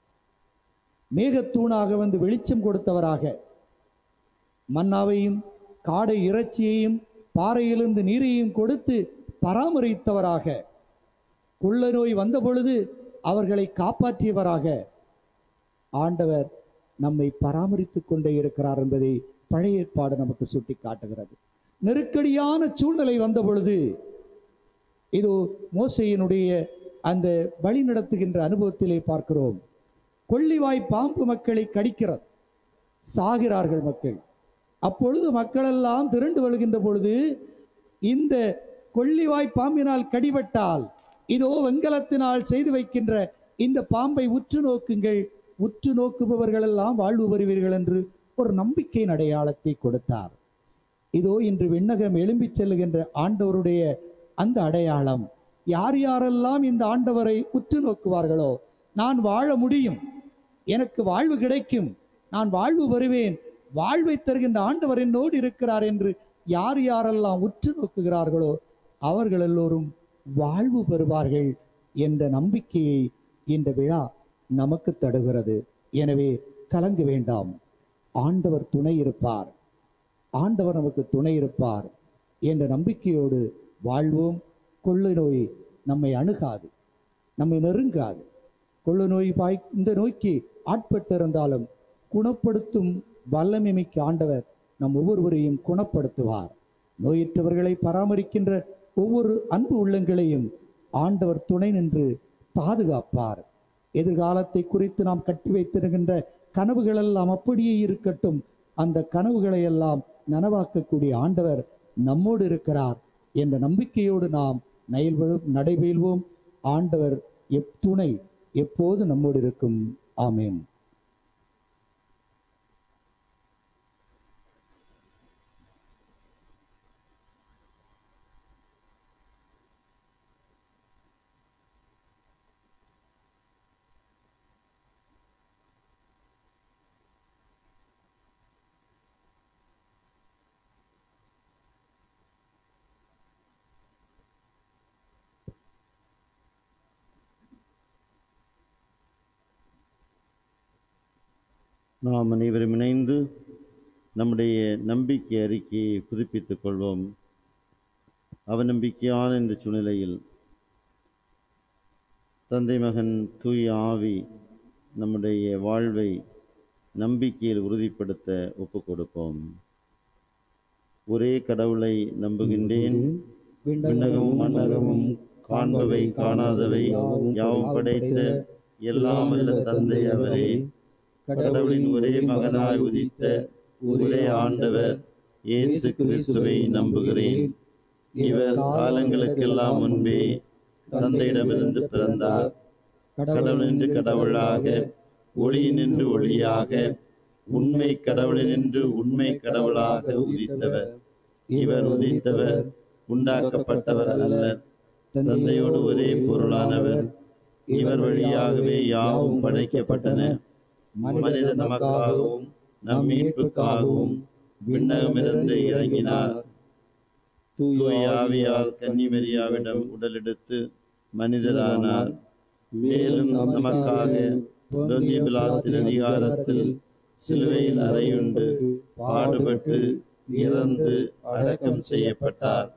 மேகத்தூணாக வந்து வெளிச்சம் கொடுத்தவராக மன்னாவையும் காடை இறைச்சியையும் பாறையிலிருந்து நீரையும் கொடுத்து பராமரித்தவராக குள்ள நோய் வந்த பொழுது அவர்களை காப்பாற்றியவராக ஆண்டவர் நம்மை பராமரித்துக் கொண்டே இருக்கிறார் என்பதை பழைய ஏற்பாடு நமக்கு சுட்டி காட்டுகிறது நெருக்கடியான சூழ்நிலை வந்த பொழுது இதோ மோசையினுடைய அந்த வழி நடத்துகின்ற அனுபவத்திலே பார்க்கிறோம் கொள்ளிவாய் பாம்பு மக்களை கடிக்கிறது சாகிறார்கள் மக்கள் அப்பொழுது மக்களெல்லாம் திரண்டு வருகின்ற பொழுது இந்த கொள்ளிவாய் பாம்பினால் கடிபட்டால் இதோ வெங்கலத்தினால் செய்து வைக்கின்ற இந்த பாம்பை உற்று நோக்குங்கள் உற்று நோக்குபவர்களெல்லாம் வாழ்வு பெறுவீர்கள் என்று ஒரு நம்பிக்கையின் அடையாளத்தை கொடுத்தார் இதோ இன்று விண்ணகம் எழும்பிச் செல்லுகின்ற ஆண்டவருடைய அந்த அடையாளம் யார் யாரெல்லாம் இந்த ஆண்டவரை உற்று நோக்குவார்களோ நான் வாழ முடியும் எனக்கு வாழ்வு கிடைக்கும் நான் வாழ்வு வருவேன் வாழ்வை தருகின்ற ஆண்டவர் என்னோடு இருக்கிறார் என்று யார் யாரெல்லாம் உற்று நோக்குகிறார்களோ அவர்கள் எல்லோரும் வாழ்வு பெறுவார்கள் என்ற நம்பிக்கையை இந்த விழா நமக்கு தருகிறது எனவே கலங்க வேண்டாம் ஆண்டவர் துணை இருப்பார் ஆண்டவர் நமக்கு துணை இருப்பார் என்ற நம்பிக்கையோடு வாழ்வோம் கொள்ளை நோய் நம்மை அணுகாது நம்மை நெருங்காது கொள்ளு நோய் பாய் இந்த நோய்க்கு ஆட்பட்டிருந்தாலும் குணப்படுத்தும் வல்லமை மிக்க ஆண்டவர் நம் ஒவ்வொருவரையும் குணப்படுத்துவார் நோயற்றவர்களை பராமரிக்கின்ற ஒவ்வொரு அன்பு உள்ளங்களையும் ஆண்டவர் துணை நின்று பாதுகாப்பார் எதிர்காலத்தை குறித்து நாம் கட்டி வைத்திருக்கின்ற கனவுகளெல்லாம் அப்படியே இருக்கட்டும் அந்த கனவுகளை எல்லாம் நனவாக்கக்கூடிய ஆண்டவர் நம்மோடு இருக்கிறார் என்ற நம்பிக்கையோடு நாம் நயல்வழும் நடைபெறுவோம் ஆண்டவர் எப் துணை எப்போது நம்மோடு இருக்கும் ஆமேன் நாம் அனைவரும் இணைந்து நம்முடைய நம்பிக்கை அறிக்கையை புதுப்பித்துக் கொள்வோம் அவநம்பிக்கையான இந்த சூழ்நிலையில் தந்தை மகன் தூய ஆவி நம்முடைய வாழ்வை நம்பிக்கையில் உறுதிப்படுத்த ஒப்புக் கொடுப்போம் ஒரே கடவுளை நம்புகின்றேன் விண்ணகமும் மண்ணகமும் காண்பவை காணாதவை யாவும் படைத்த எல்லாம் வல்ல தந்தை அவரே கடவுளின் ஒரே மகனாய் உதித்த ஒரே ஆண்டவர் இயேசு கிறிஸ்துவை நம்புகிறேன் இவர் காலங்களுக்கெல்லாம் முன்பே தந்தையிடமிருந்து பிறந்தார் கடவுளின்று கடவுளாக ஒளியினின்று ஒளியாக உண்மை கடவுளினின்று உண்மை கடவுளாக உதித்தவர் இவர் உதித்தவர் உண்டாக்கப்பட்டவர் அல்ல தந்தையோடு ஒரே பொருளானவர் இவர் வழியாகவே யாவும் படைக்கப்பட்டன மனித நமக்காகவும் நம் மீட்புக்காகவும் விண்ணகமிருந்து இறங்கினார் தூய ஆவியால் கன்னிமரியாவிடம் உடலெடுத்து மனிதரானார் மேலும் நமக்காக பொந்திய பிலாத்தின் அதிகாரத்தில் சிலுவையில் அறையுண்டு பாடுபட்டு இறந்து அடக்கம் செய்யப்பட்டார்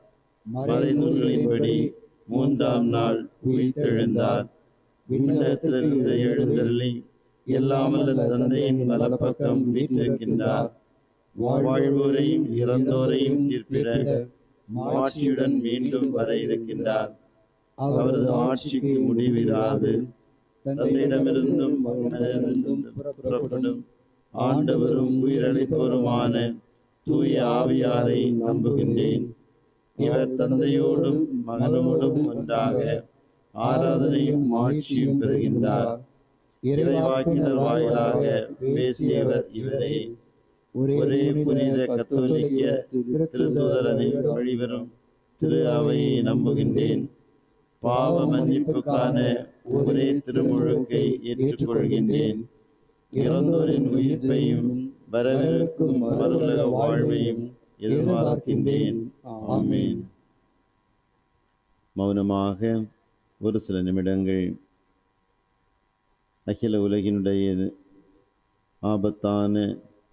மறைநூல்களின்படி மூன்றாம் நாள் உயிர்த்தெழுந்தார் விண்ணகத்திலிருந்து எழுந்தருளி எல்லாமல்ல தந்தையின் வலப்பக்கம் வீற்றிருக்கின்றார் வாழ்வோரையும் இறந்தோரையும் தீர்ப்பிட மாட்சியுடன் மீண்டும் வர இருக்கின்றார் அவரது ஆட்சிக்கு முடிவிராது தந்தையிடமிருந்தும் மகனிடமிருந்தும் புறப்படும் ஆண்டவரும் உயிரளிப்போருமான தூய ஆவியாரை நம்புகின்றேன் இவர் தந்தையோடும் மகனோடும் ஒன்றாக ஆராதனையும் ஆட்சியும் பெறுகின்றார் இறைவாக்கினர் வாயிலாக பேசியவர் இவரே ஒரே புனித கத்தோலிக்க திருத்துதரனை வழிவரும் திரு அவையை நம்புகின்றேன் பாவ மன்னிப்புக்கான ஒரே திருமுழுக்கை ஏற்றுக்கொள்கின்றேன் இறந்தோரின் உயிர்ப்பையும் வரவிருக்கும் மறுலக வாழ்வையும் எதிர்பார்க்கின்றேன் ஆமென் மௌனமாக ஒரு சில நிமிடங்கள் அகில உலகினுடைய ஆபத்தான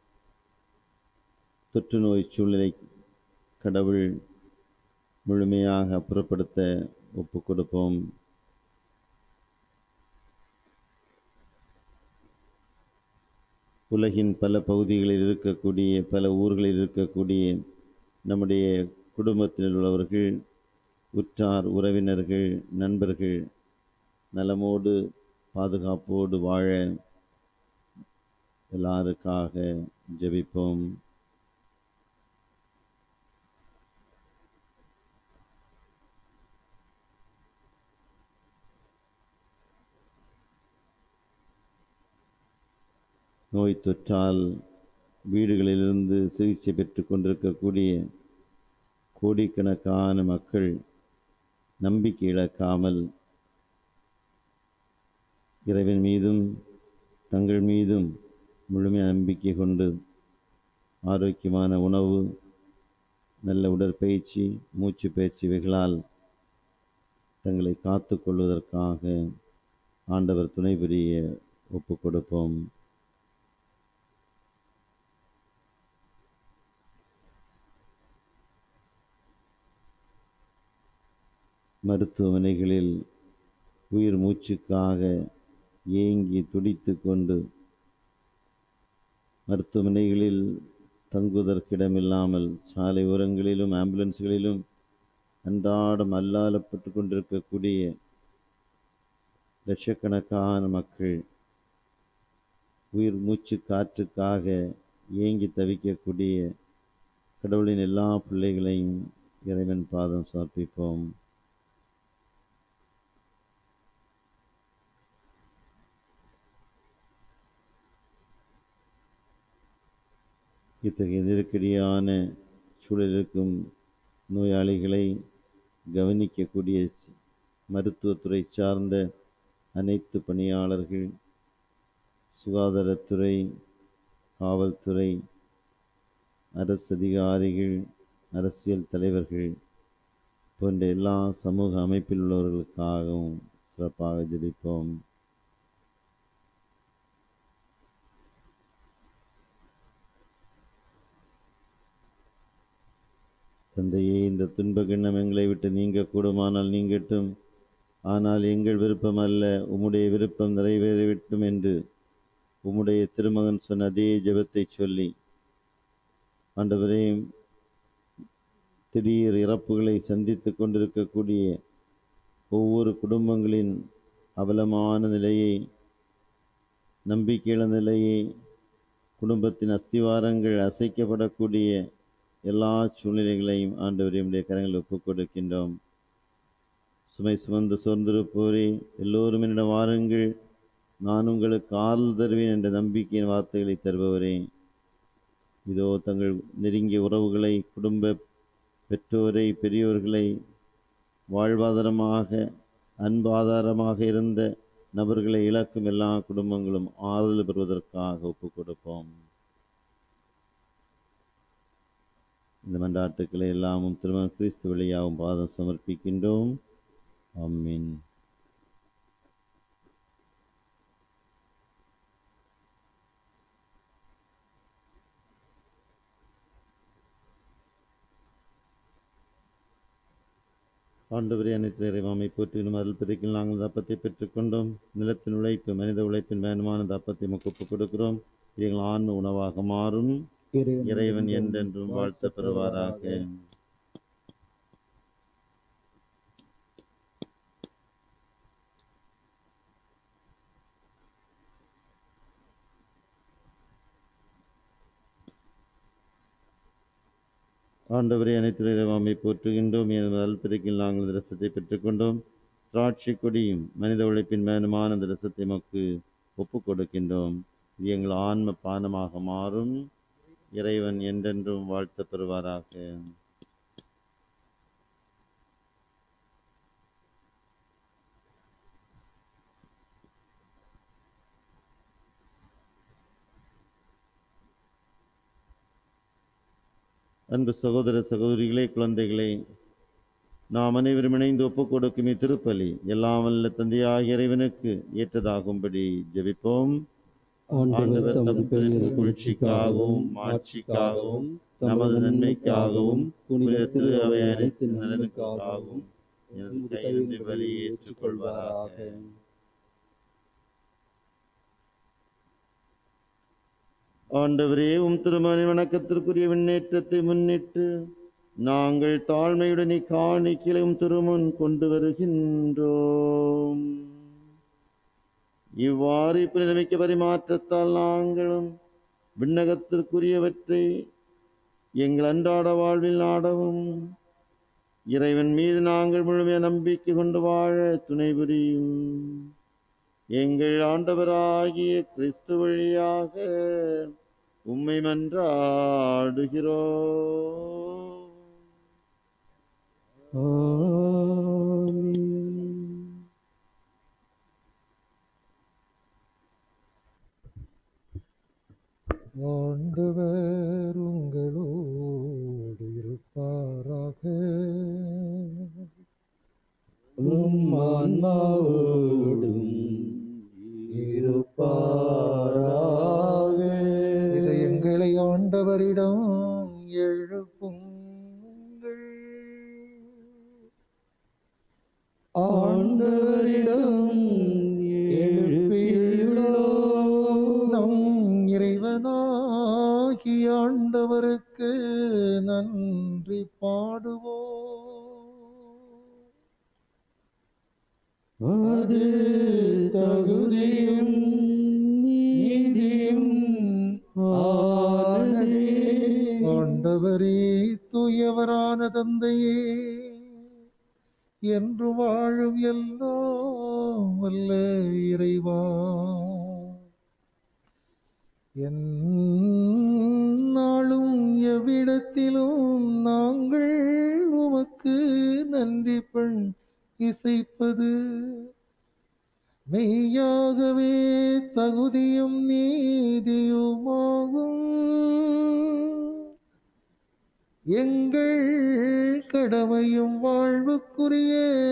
தொற்று நோய் சூழ்நிலை கடவுள் முழுமையாக அப்புறப்படுத்த ஒப்பு கொடுப்போம் உலகின் பல பகுதிகளில் இருக்கக்கூடிய பல ஊர்களில் இருக்கக்கூடிய நம்முடைய குடும்பத்தில் உள்ளவர்கள் உற்றார் உறவினர்கள் நண்பர்கள் நலமோடு பாதுகாப்போடு வாழ எல்லாருக்காக ஜெபிப்போம் நோய் தொற்றால் வீடுகளிலிருந்து சிகிச்சை பெற்று கொண்டிருக்கக்கூடிய கோடிக்கணக்கான மக்கள் நம்பிக்கை இழக்காமல் இறைவன் மீதும் தங்கள் மீதும் முழுமையான நம்பிக்கை கொண்டு ஆரோக்கியமான உணவு நல்ல உடற்பயிற்சி மூச்சு பயிற்சி இவைகளால் தங்களை காத்து கொள்வதற்காக ஆண்டவர் துணை புரிய ஒப்பு கொடுப்போம் மருத்துவமனைகளில் உயிர் மூச்சுக்காக ஏங்கி துடித்து கொண்டு மருத்துவமனைகளில் தங்குவதற்கிடமில்லாமல் சாலை ஓரங்களிலும் ஆம்புலன்ஸ்களிலும் அன்றாடம் அல்லாலப்பட்டு கொண்டிருக்கக்கூடிய லட்சக்கணக்கான மக்கள் உயிர் மூச்சு காற்றுக்காக ஏங்கி தவிக்கக்கூடிய கடவுளின் எல்லா பிள்ளைகளையும் இறைவன் பாதம் சமர்ப்பிப்போம் இத்தகைய நெருக்கடியான சூழலிருக்கும் நோயாளிகளை கவனிக்கக்கூடிய மருத்துவத்துறை சார்ந்த அனைத்து பணியாளர்கள் சுகாதாரத்துறை காவல்துறை அரசு அதிகாரிகள் அரசியல் தலைவர்கள் போன்ற எல்லா சமூக அமைப்பில் உள்ளவர்களுக்காகவும் சிறப்பாக ஜெபிப்போம் தந்தையே இந்த துன்ப கிண்ணம் எங்களை விட்டு நீங்க கூடுமானால் நீங்கட்டும் ஆனால் எங்கள் விருப்பம் அல்ல உம்முடைய விருப்பம் நிறைவேறிவிட்டும் என்று உம்முடைய திருமகன் சொன்ன அதே ஜெபத்தை சொல்லி ஆண்டவரே திடீர் இறப்புகளை சந்தித்து கொண்டிருக்கக்கூடிய ஒவ்வொரு குடும்பங்களின் அவலமான நிலையை நம்பிக்கையிழந்த நிலையை குடும்பத்தின் அஸ்திவாரங்கள் அசைக்கப்படக்கூடிய எல்லா சூழ்நிலைகளையும் ஆண்டவரே உடைய கரங்களில் ஒப்புக் கொடுக்கின்றோம் சுமை சுமந்து சோர்ந்திருப்போரே எல்லோரும் என்னிடம் வாருங்கள் நான் உங்களுக்கு ஆறுதல் தருவேன் என்ற நம்பிக்கையின் வார்த்தைகளை தருபவரே இதோ தங்கள் நெருங்கிய உறவுகளை குடும்ப பெற்றோரை பெரியோர்களை வாழ்வாதாரமாக அன்பாதாரமாக இருந்த நபர்களை இழக்கும் எல்லா குடும்பங்களும் ஆறுதல் பெறுவதற்காக ஒப்புக் கொடுப்போம் இந்த மன்றாட்டுக்களை எல்லாமும் திருமண கிறிஸ்து வழியாகவும் பாதம் சமர்ப்பிக்கின்றோம் ஆமீன் ஆண்டவரே அனைத்து இறைவாமை போற்றிடும் அருள் பெருக்கில் நாங்கள் தப்பத்தை பெற்றுக்கொண்டோம் நிலத்தின் உழைப்பு மனித உழைப்பின் வேண்டுமான தப்பத்தை முகப்பு கொடுக்கிறோம் இது எங்கள் ஆன்ம உணவாக மாறும் இறைவன் என்றென்றும் வாழ்த்த பெறுவாராக ஆண்டவரே அனைத்து இறைவாமை போற்றுகின்றோம் எனது அல்பிறக்கில் நாங்கள் இந்த ரசத்தை பெற்றுக்கொண்டோம் திராட்சை கொடியும் மனித உழைப்பின் மேனுமான அந்த ரசத்தை மக்கு ஒப்புக் கொடுக்கின்றோம் இது எங்கள் ஆன்ம பானமாக மாறும் இறைவன் என்றென்றும் வாழ்த்த பெறுவாராக அன்பு சகோதர சகோதரிகளே குழந்தைகளே நாம் அனைவரும் இணைந்து ஒப்புக் கொடுக்கும் இத்திருப்பலி எல்லாம் வல்ல தந்தையாகிய இறைவனுக்கு ஏற்றதாகும்படி ஜெபிப்போம் ஆண்டவர் தமது பெயர் புகழ்ச்சிக்காகவும் மாட்சிக்காகவும் நமது நன்மைக்காகவும் புனித திரு அவை அனைத்து நலனுக்காகவும் எனது உமது கையிலிருந்து கையிலிருந்து வழி வழி ஏற்றுக்கொள்வாராக ஏற்றுக்கொள்வாராக ஆண்டவரே உம் திருமணி வணக்கத்திற்குரிய விண்ணேற்றத்தை முன்னிட்டு நாங்கள் தாழ்மையுடன் காணிக்கையும் திருமுன் கொண்டு வருகின்றோம் இவ்வாறு புனிதமிக்க பரிமாற்றத்தால் நாங்களும் விண்ணகத்திற்குரியவற்றை எங்கள் அன்றாட வாழ்வில் நாடவும் இறைவன் மீது நாங்கள் முழுமைய நம்பிக்கை கொண்டு வாழ துணை புரியும் எங்கள் ஆண்டவராகிய கிறிஸ்து வழியாக உம்மை மன்றாடுகிறோம் ஆமென். ஆண்டவர் உங்களோடு இருப்பாராக உம் ஆன்மாவோடும் இருப்பாராக இதயங்களை ஆண்டவரிடம் எழுப்புங்கள் ஆண்டவரிடம் எழுப்பியுள்ளோம் நம் இறைவனாகி ஆண்டவருக்கு நன்றி பாடுவோம் அது தகுதியும் நீதியும் ஆனதே ஆண்டவரே தூயவரான தந்தையே என்று வாழும் எல்லாம் வல்ல இறைவா என்னாலும் எவ்விடத்திலும் நாங்கள் உமக்கு நன்றி பண் இசைப்பது மெய்யாகவே தகுதியும் நீதியுமாகும் எங்கள் கடமையும் வாழ்வுக்குரிய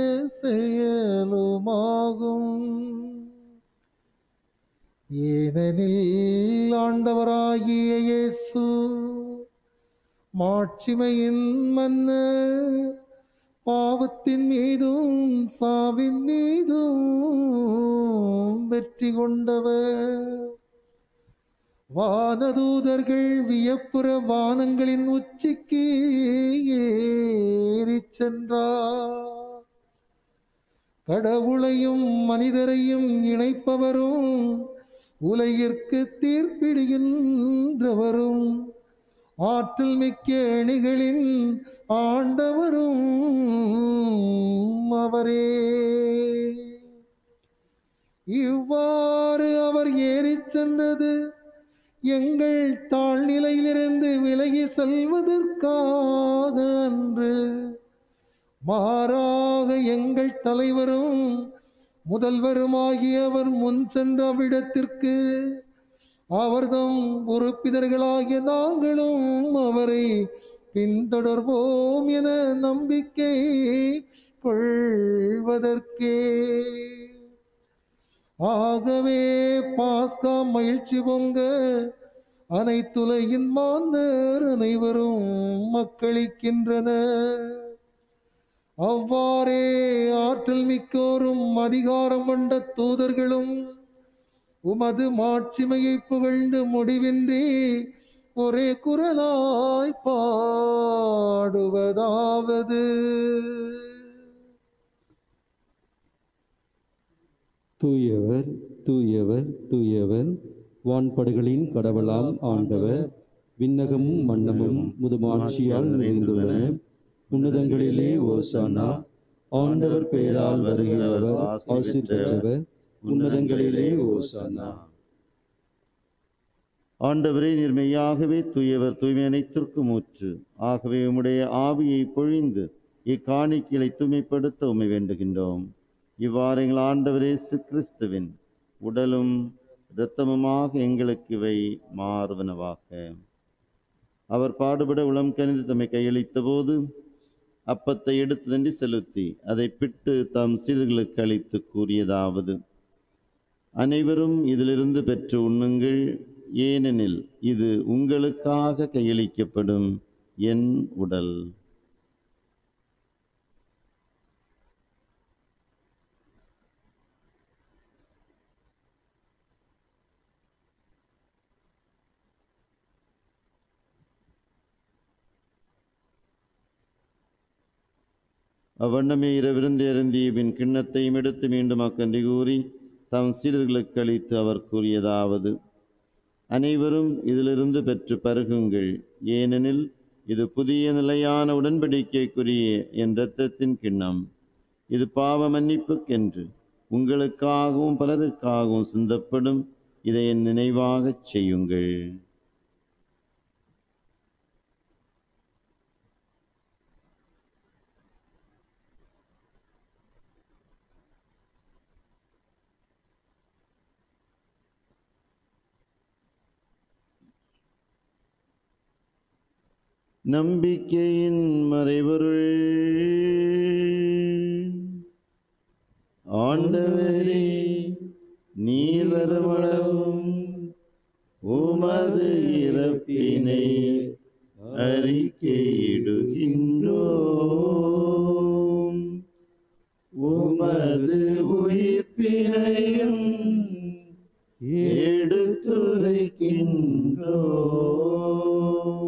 செயலுமாகும் ஏனெனில் ஆண்டவராகிய இயேசு மாட்சிமையின் மன்னர் பாவத்தின் மீதும் சாவின் மீதும் வெற்றி கொண்டவர் வானதூதர்கள் வியப்புற வானங்களின் உச்சிக்கு ஏறிச் சென்றார் கடவுளையும் மனிதரையும் இணைப்பவரும் உலகிற்கு தீர்ப்பிடுகின்றவரும் ஆற்றல் மிக்க அணிகளின் ஆண்டவரும் அவரே இவ்வாறு அவர் ஏறிச் சென்றது எங்கள் தாழ்நிலையிலிருந்து விலகி செல்வதற்காக அன்று மாறாக எங்கள் தலைவரும் முதல்வருமாகியவர் முன் சென்ற அவ்விடத்திற்கு அவர்தம் உறுப்பினர்களாகிய நாங்களும் அவரை பின்தொடர்வோம் என நம்பிக்கை கொள்வதற்கே ஆகவே பாஸ்கா மகிழ்ச்சி பொங்க அனைத்துலகின் மாந்தர் அனைவரும் மக்களிக்கின்றனர் அவ்வாறே ஆற்றல் மிக்கோரும் அதிகாரம் கொண்ட தூதர்களும் உமது மாட்சிமையை புகழ்ந்து முடிவின்றி ஒரே குரலாய் பாடுவதாவது தூயவர் தூயவர் தூயவர் வான்படுகளின் கடவுளாம் ஆண்டவர் விண்ணகமும் மன்னமும் முதுமாட்சியால் நிறைந்துள்ளன உன்னதங்களிலே ஓசானா ஆண்டவர் பெயரால் வருகிறவர் ஆசீர் பெற்றவர் உன்னதங்களிலே ஓசானா ஆண்டவரே நீர் மெய்யாகவே தூயவர் தூய்மை அனைத்திற்கும் ஊற்று ஆகவே உம்முடைய ஆவியை பொழிந்து இக்காணிக்கைகளை தூய்மைப்படுத்த உம்மை வேண்டுகின்றோம் இவ்வாறு எங்கள் ஆண்டவரே கிறிஸ்துவின் உடலும் இரத்தமுமாக எங்களுக்கு இவை மாறுவனவாக அவர் பாடுபட உளம் கனிந்து தம்மை கையளித்த போது அப்பத்தை எடுத்து தண்டி செலுத்தி அதை பிட்டு தம் சீடர்களுக்கு அளித்து கூறியதாவது அனைவரும் இதிலிருந்து பெற்று உண்ணுங்கள் ஏனெனில் இது உங்களுக்காக கையளிக்கப்படும் என் உடல் அவ்வண்ணமே இரவிருந்து அருந்திய பின் கிண்ணத்தையும் எடுத்து மீண்டும் அக்கன்றி கூறி தம் சீடர்களுக்கு அளித்து அவர் கூறியதாவது அனைவரும் இதிலிருந்து பெற்று பருகுங்கள் ஏனெனில் இது புதிய நிலையான உடன்படிக்கைக்குரிய என் இரத்தத்தின் கிண்ணம் இது பாவ மன்னிப்புக்கென்று உங்களுக்காகவும் பலருக்காகவும் சிந்தப்படும் இதை என் நினைவாகச் செய்யுங்கள் நம்பிக்கையின் மறைபொருள் ஆண்டவரே நீர் வருமளவும் உமது இறப்பினை அறிக்கையிடுகின்றோம் உமது உயிர்ப்பினையும் எடுத்துரைக்கின்றோம்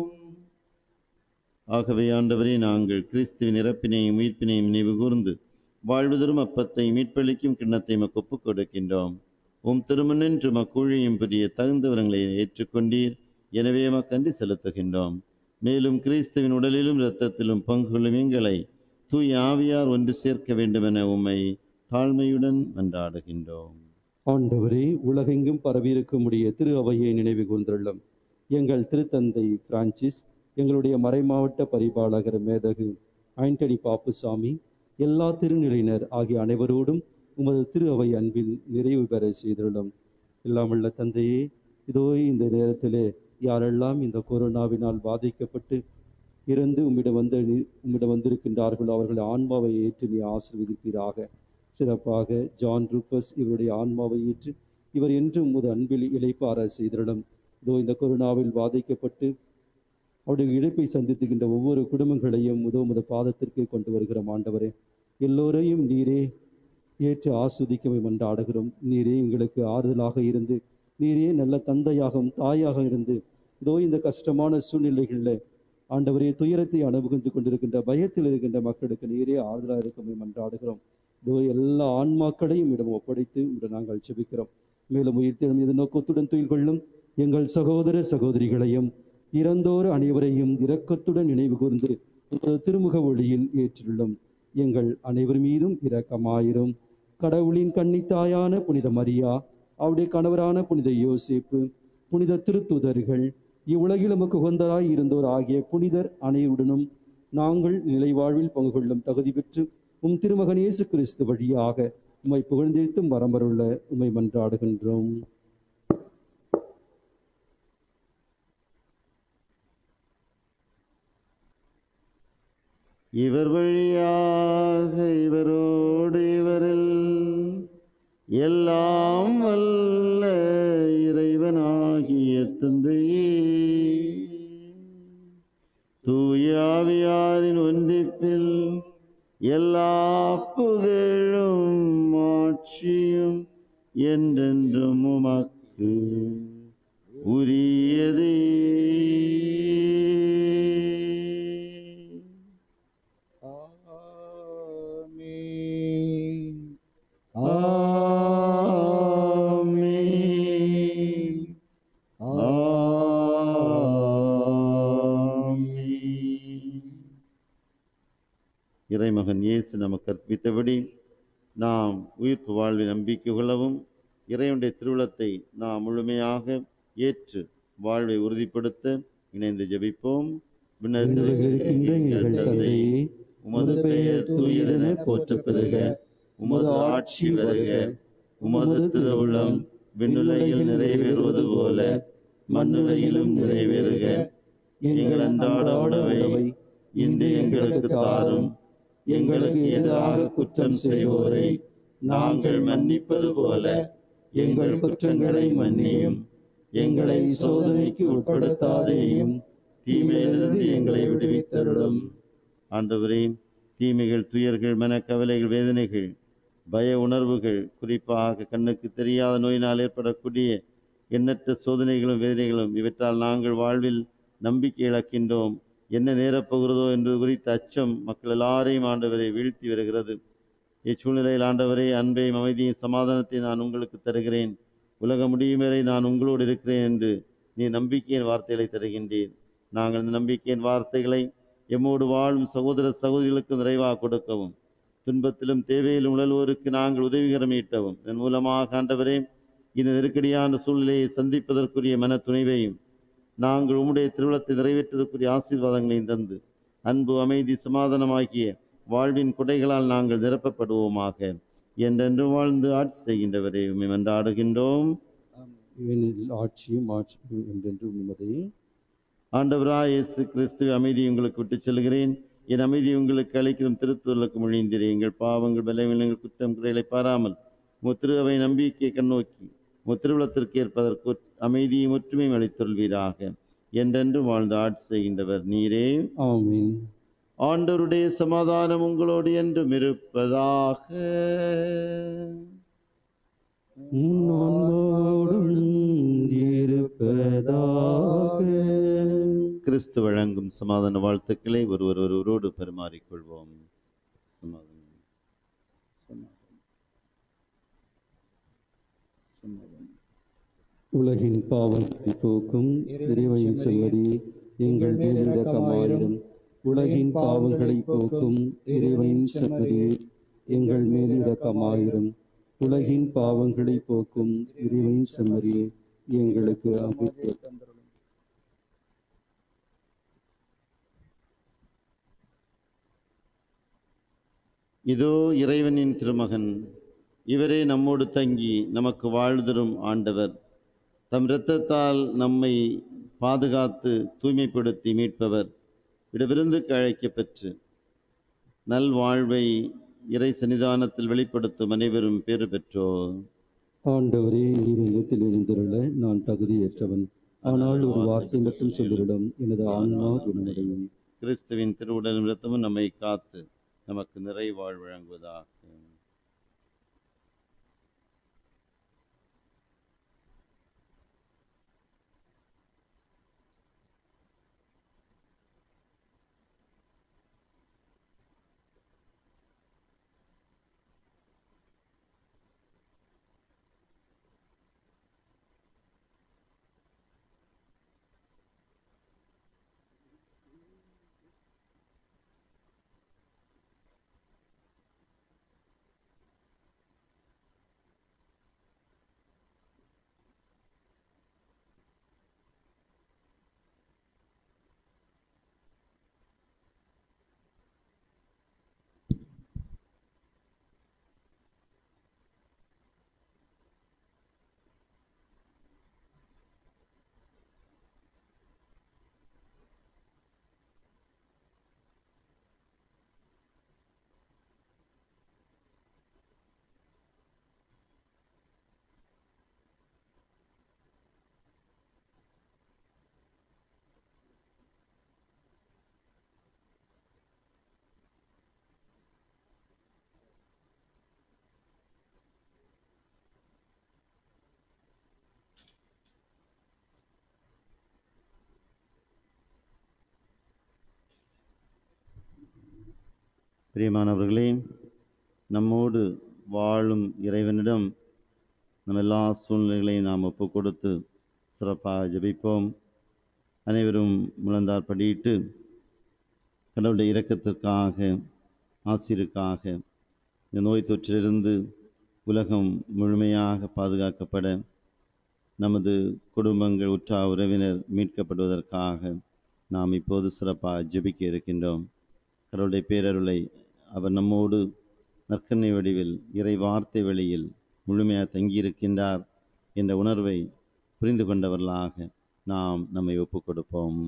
ஆகவே ஆண்டவரே நாங்கள் கிறிஸ்துவின் இறப்பினையும் உயிர்ப்பினையும் நினைவு கூர்ந்து வாழ்வுதரும் அப்பத்தை மீட்பளிக்கும் கிண்ணத்தை மக்கு ஒப்புக் கொடுக்கின்றோம் உம் திருமணின்று மக்கூழியும் புரிய தகுந்தவரங்களை ஏற்றுக்கொண்டீர் எனவே மக்கன்றி செலுத்துகின்றோம் மேலும் கிறிஸ்துவின் உடலிலும் இரத்தத்திலும் பங்குகளும் எங்களை தூய் ஆவியார் ஒன்று சேர்க்க வேண்டுமென உம்மை தாழ்மையுடன் மன்றாடுகின்றோம் ஆண்டவரே உலகெங்கும் பரவியிருக்கும் உடைய திரு அவையை நினைவு கூர்ந்துள்ளோம் எங்கள் திருத்தந்தை பிரான்சிஸ் எங்களுடைய மறைமாவட்ட பரிபாலகர் மேதகு ஆண்டனி பாப்புசாமி எல்லா திருநிலையினர் ஆகிய அனைவரோடும் உமது திரு அவை அன்பில் நிறைவு பெற செய்துள்ளோம் எல்லாமுள்ள தந்தையே இதோ இந்த நேரத்திலே யாரெல்லாம் இந்த கொரோனாவினால் பாதிக்கப்பட்டு இறந்து உம்மிடம் வந்து உம்மிடம் வந்திருக்கின்றார்களோ அவர்கள் ஆன்மாவை ஏற்று நீ ஆசீர்வதிப்பீராக சிறப்பாக ஜான் ரூபஸ் இவருடைய ஆன்மாவை ஏற்று இவர் என்றும் உமது அன்பில் இளைப்பார செய்திடம் இதோ இந்த கொரோனாவில் பாதிக்கப்பட்டு அவருடைய இழப்பை சந்தித்துகின்ற ஒவ்வொரு குடும்பங்களையும் உதவு உமது பாதத்திற்கு கொண்டு வருகிற ஆண்டவரே எல்லோரையும் நீரே ஏற்று ஆஸ்வதிக்கவை மன்றாடுகிறோம் நீரே எங்களுக்கு ஆறுதலாக இருந்து நீரே நல்ல தந்தையாகவும் தாயாக இருந்து இதோ இந்த கஷ்டமான சூழ்நிலைகளில் ஆண்டவரே துயரத்தை அனுபவித்து கொண்டிருக்கின்ற பயத்தில் இருக்கின்ற மக்களுக்கு நீரே ஆறுதலாக இருக்கவை மன்றாடுகிறோம் இதோ எல்லா ஆன்மாக்களையும் இடம் ஒப்படைத்து இன்று நாங்கள் செபிக்கிறோம் மேலும் உயிர்த்தெழும் இது நோக்கத்துடன் துயில் கொள்ளும் எங்கள் சகோதர சகோதரிகளையும் இறந்தோர் அனைவரையும் இரக்கத்துடன் நினைவு கூர்ந்து உமது திருமுக ஒளியில் ஏற்றுள்ளோம் எங்கள் அனைவர் மீதும் இரக்கமாயிரும் கடவுளின் கன்னித்தாயான புனித மரியா அவருடைய கணவரான புனித யோசேப்பு புனித திருத்துதர்கள் இவ்வுலகில் நமக்கு உகந்தராய் இருந்தோர் ஆகிய புனிதர் அனைவருடனும் நாங்கள் நிலைவாழ்வில் பங்கு கொள்ளும் தகுதி பெற்று உம் திருமகன் இயேசு கிறிஸ்து வழியாக உம்மை புகழ்ந்தெழுத்தும் வரம்பருள்ள உம்மை மன்றாடுகின்றோம் இவர் வழியாக இவரோடு இவரில் எல்லாம் வல்ல இறைவனாகிய தந்தையே தூய ஆவியாரின் ஒன்றிப்பில் எல்லா என்றென்றும் உமக்கு உரியதே ஆமென். ஆமென். ஆமென். இறைமகன் இயேசு நமக்கு கற்பித்தபடி நாம் உயிர்ப்பு வாழ்வில் நம்பிக்கை கொள்ளவும் இறைவனுடைய திருவுளத்தை நாம் முழுமையாக ஏற்று வாழ்வை உறுதிப்படுத்த இணைந்து ஜெபிப்போம் விண்ணுலகில் இருக்கின்ற எங்கள் தந்தையே உமது பெயர் தூயதென போற்றப் பெறுக உமது ஆட்சி வருக உமது திருவுளம் விண்ணுலகில் நிறைவேறுவது போல மண்ணுலகிலும் நிறைவேறுக எங்கள் அன்றாட உணவை இன்று எங்களுக்கு தாரும் எங்களுக்கு எதிராக குற்றம் செய்வோரை நாங்கள் மன்னிப்பது போல எங்கள் குற்றங்களை மன்னியும் எங்களை சோதனைக்கு உட்படுத்தாதேயும் தீமையிலிருந்து எங்களை விடுவித்தருளும் ஆண்டவரே தீமைகள் துயர்கள் மனக்கவலைகள் வேதனைகள் பய உணர்வுகள் குறிப்பாக கண்ணுக்கு தெரியாத நோயினால் ஏற்படக்கூடிய எண்ணற்ற சோதனைகளும் வேதனைகளும் இவற்றால் நாங்கள் வாழ்வில் நம்பிக்கை இழக்கின்றோம் என்ன நேரப்போகிறதோ என்பது குறித்த அச்சம் மக்கள் எல்லாரையும் ஆண்டவரை வீழ்த்தி வருகிறது இச்சூழ்நிலையில் ஆண்டவரே அன்பையும் அமைதியும் சமாதானத்தை நான் உங்களுக்கு தருகிறேன் உலக முடியும் வரை நான் உங்களோடு இருக்கிறேன் என்று நீ நம்பிக்கையின் வார்த்தைகளை தருகின்றீர் நாங்கள் இந்த நம்பிக்கையின் வார்த்தைகளை எம்மோடு வாழும் சகோதர சகோதரிகளுக்கு நிறைவாக கொடுக்கவும் துன்பத்திலும் தேவையிலும் உழல்வோருக்கு நாங்கள் உதவிகரம் ஈட்டவும் இதன் மூலமாக ஆண்டவரே இந்த நெருக்கடியான சூழ்நிலையை சந்திப்பதற்குரிய மன துணிவையும் நாங்கள் உம்முடைய திருவிழத்தை நிறைவேற்றுவதற்குரிய ஆசீர்வாதங்களையும் தந்து அன்பு அமைதி சமாதானமாகிய வாழ்வின் குடைகளால் நாங்கள் நிரப்பப்படுவோமாக என்றென்று வாழ்ந்து ஆட்சி செய்கின்றவரே உம்மை மன்றாடுகின்றோம் ஏனெனில் ஆட்சியும் ஆட்சியும் என்றென்று உமதே ஆண்டவராய் இயேசு கிறிஸ்துவ அமைதி உங்களுக்கு விட்டுச் செல்கிறேன் என் அமைதி உங்களுக்கு அளிக்கும் திருத்துவலுக்கு மொழிந்திரே எங்கள் பாவங்கள் பலவீனங்கள் குற்றம் குறைகளை பாராமல் முத்திரு அவை நம்பிக்கை கண்ணோக்கி முத்திருவிளத்திற்கு ஏற்பதற்கு அமைதியும் ஒற்றுமையும் அளித்தொள்வீராக என்றென்று வாழ்ந்து ஆட்சி செய்கின்றவர் நீரே ஆமென் ஆண்டவருடைய சமாதானம் உங்களோடு என்றும் இருப்பதாக உன்னோடும் இருப்பதாக கிறிஸ்து வழங்கும் சமாதான வாழ்த்துக்களை ஒருவர் ஒருவரோடு பரிமாறிக்கொள்வோம் சமாதானம் உலகின் பாவங்களை போக்கும் இறைவனின் செல்வரி எங்கள் மேல் இரக்கமாயிரும் உலகின் பாவங்களை போக்கும் இறைவனின் செல்வரி எங்கள் மேல் இரக்கமாயிரும் உலகின் பாவங்களை போக்கும் இறைவனின் செம்மறியே எங்களுக்கு அமைத்து இதோ இறைவனின் திருமகன் இவரே நம்மோடு தங்கி நமக்கு வாழ்தரும் ஆண்டவர் தம் இரத்தத்தால் நம்மை பாதுகாத்து தூய்மைப்படுத்தி மீட்பவர் விடவிருந்துக்கு அழைக்கப் பெற்று நல் வாழ்வை இறை சன்னிதானத்தில் வெளிப்படுத்தும் அனைவரும் பேறு பெற்றோர் ஆண்டவரே நீர் இல்லத்தில் எழுந்திருள நான் தகுதியற்றவன் ஆனால் ஒரு வார்த்தை மட்டும் சொல்லிவிடும் எனது ஆன்மா குணமடையும் கிறிஸ்துவின் திருவுடலும் இரத்தமும் நம்மை காத்து நமக்கு நிறைவாழ் வழங்குவதாக பிரியமானவர்களே நம்மோடு வாழும் இறைவனிடம் நம்ம எல்லா சூழ்நிலைகளையும் நாம் ஒப்பு கொடுத்து சிறப்பாக ஜெபிப்போம் அனைவரும் முழந்தார் படியிட்டு கடவுளுடைய இரக்கத்திற்காக ஆசிருக்காக இந்த நோய் தொற்றிலிருந்து உலகம் முழுமையாக பாதுகாக்கப்பட நமது குடும்பங்கள் உற்றா உறவினர் மீட்கப்படுவதற்காக நாம் இப்போது சிறப்பாக ஜெபிக்க இருக்கின்றோம் கடவுளுடைய பேரருளை அவர் நம்மோடு நற்கண்ணை வடிவில் இறை வார்த்தை வழியில் முழுமையாக தங்கியிருக்கின்றார் என்ற உணர்வை புரிந்து கொண்டவர்களாக நாம் நம்மை ஒப்புக் கொடுப்போம்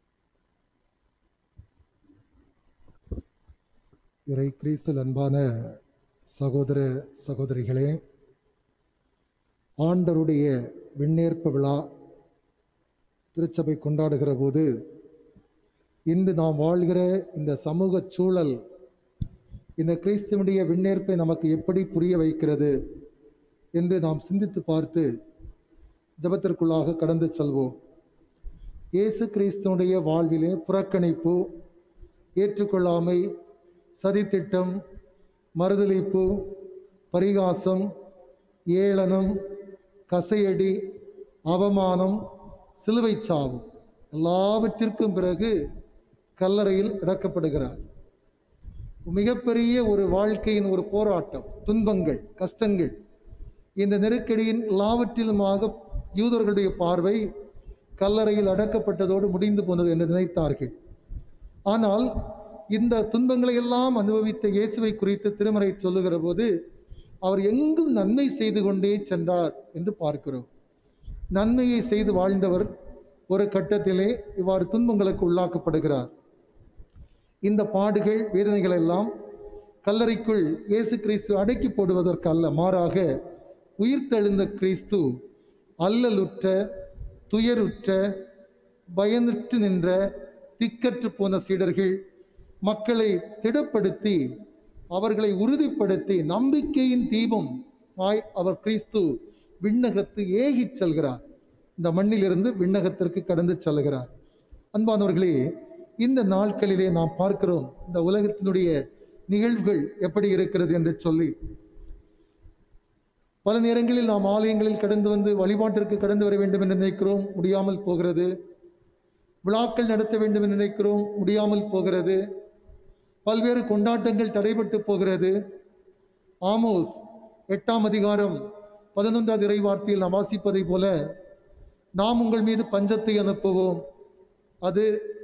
இறை கிறிஸ்துவில் அன்பான சகோதர சகோதரிகளே ஆண்டருடைய விண்ணேற்ப விழா திருச்சபை கொண்டாடுகிற போது இன்று நாம் வாழ்கிற இந்த சமூக சூழல் இந்த கிறிஸ்துவனுடைய விண்ணேற்பை நமக்கு எப்படி புரிய வைக்கிறது என்று நாம் சிந்தித்து பார்த்து ஜெபத்திற்குள்ளாக கடந்து செல்வோம் இயேசு கிறிஸ்துவனுடைய வாழ்விலே புறக்கணிப்பு ஏற்றுக்கொள்ளாமை சதித்திட்டம் மறுதலிப்பு பரிகாசம் ஏளனம் கசையடி அவமானம் சிலுவை சாவு எல்லாவற்றிற்கும் பிறகு கல்லறையில் அடக்கப்படுகிறார் மிகப்பெரிய ஒரு வாழ்க்கையின் ஒரு போராட்டம் துன்பங்கள் கஷ்டங்கள் இந்த நெருக்கடியின் எல்லாவற்றிலுமாக யூதர்களுடைய பார்வை கல்லறையில் அடக்கப்பட்டதோடு முடிந்து போனது என்று நினைத்தார்கள் ஆனால் இந்த துன்பங்களை எல்லாம் அனுபவித்த இயேசுவை குறித்து திருமறை சொல்லுகிற போது அவர் எங்கும் நன்மை செய்து கொண்டே சென்றார் என்று பார்க்கிறோம் நன்மையை செய்து வாழ்ந்தவர் ஒரு கட்டத்திலே இவ்வாறு துன்பங்களுக்கு உள்ளாக்கப்படுகிறார் இந்த பாடுகள் வேதனைகள் எல்லாம் கல்லறைக்குள் இயேசு கிறிஸ்து அடக்கி போடுவதற்கு அல்ல மாறாக உயிர்த்தெழுந்த கிறிஸ்து அல்லலுற்ற துயருற்ற பயனுற்று நின்ற திக்கற்று போன சீடர்கள் மக்களை திடப்படுத்தி அவர்களை உறுதிப்படுத்தி நம்பிக்கையின் தீபம் ஆய் அவர் கிறிஸ்து விண்ணகத்து ஏகிச் செல்கிறார் இந்த மண்ணிலிருந்து விண்ணகத்திற்கு கடந்து செல்கிறார் அன்பானவர்களே இந்த நாட்களிலே நாம் பார்க்கிறோம் இந்த உலகத்தினுடைய நிகழ்வுகள் எப்படி இருக்கிறது என்று சொல்லி பல நேரங்களில் நாம் ஆலயங்களில் கடந்து வந்து வழிபாட்டிற்கு கடந்து வர வேண்டும் என்று நினைக்கிறோம் முடியாமல் போகிறது விழாக்கள் நடத்த வேண்டும் என்று நினைக்கிறோம் முடியாமல் போகிறது பல்வேறு கொண்டாட்டங்கள் தடைபட்டு போகிறது ஆமோஸ் எட்டாம் அதிகாரம் பதினொன்றாவது இறை வார்த்தையில் நாம் வாசிப்பதை போல நாம் உங்கள் மீது பஞ்சத்தை அனுப்புவோம் அது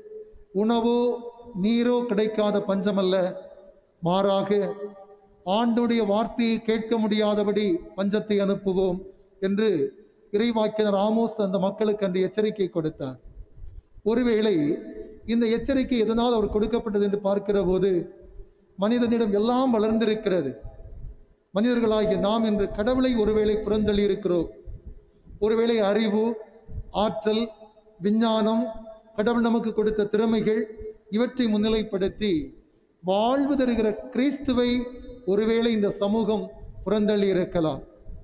உணவோ நீரோ கிடைக்காத பஞ்சமல்ல மாறாக ஆண்டுடைய வார்த்தையை கேட்க முடியாதபடி பஞ்சத்தை அனுப்புவோம் என்று இறைவாக்கினர் ஆமோஸ் அந்த மக்களுக்கு அன்று எச்சரிக்கை கொடுத்தார் ஒருவேளை இந்த எச்சரிக்கை எதனால் அவர் கொடுக்கப்பட்டது என்று பார்க்கிற போது மனிதனிடம் எல்லாம் வளர்ந்திருக்கிறது மனிதர்களாகிய நாம் இன்று கடவுளை ஒருவேளை புறந்தள்ளி இருக்கிறோம் ஒருவேளை அறிவு ஆற்றல் விஞ்ஞானம் கடவுள் நமக்கு கொடுத்த திறமைகள் இவற்றை முன்னிலைப்படுத்தி வாழ்வு தருகிற கிறிஸ்துவை ஒருவேளை இந்த சமூகம் புறந்தள்ளி இருக்கலாம்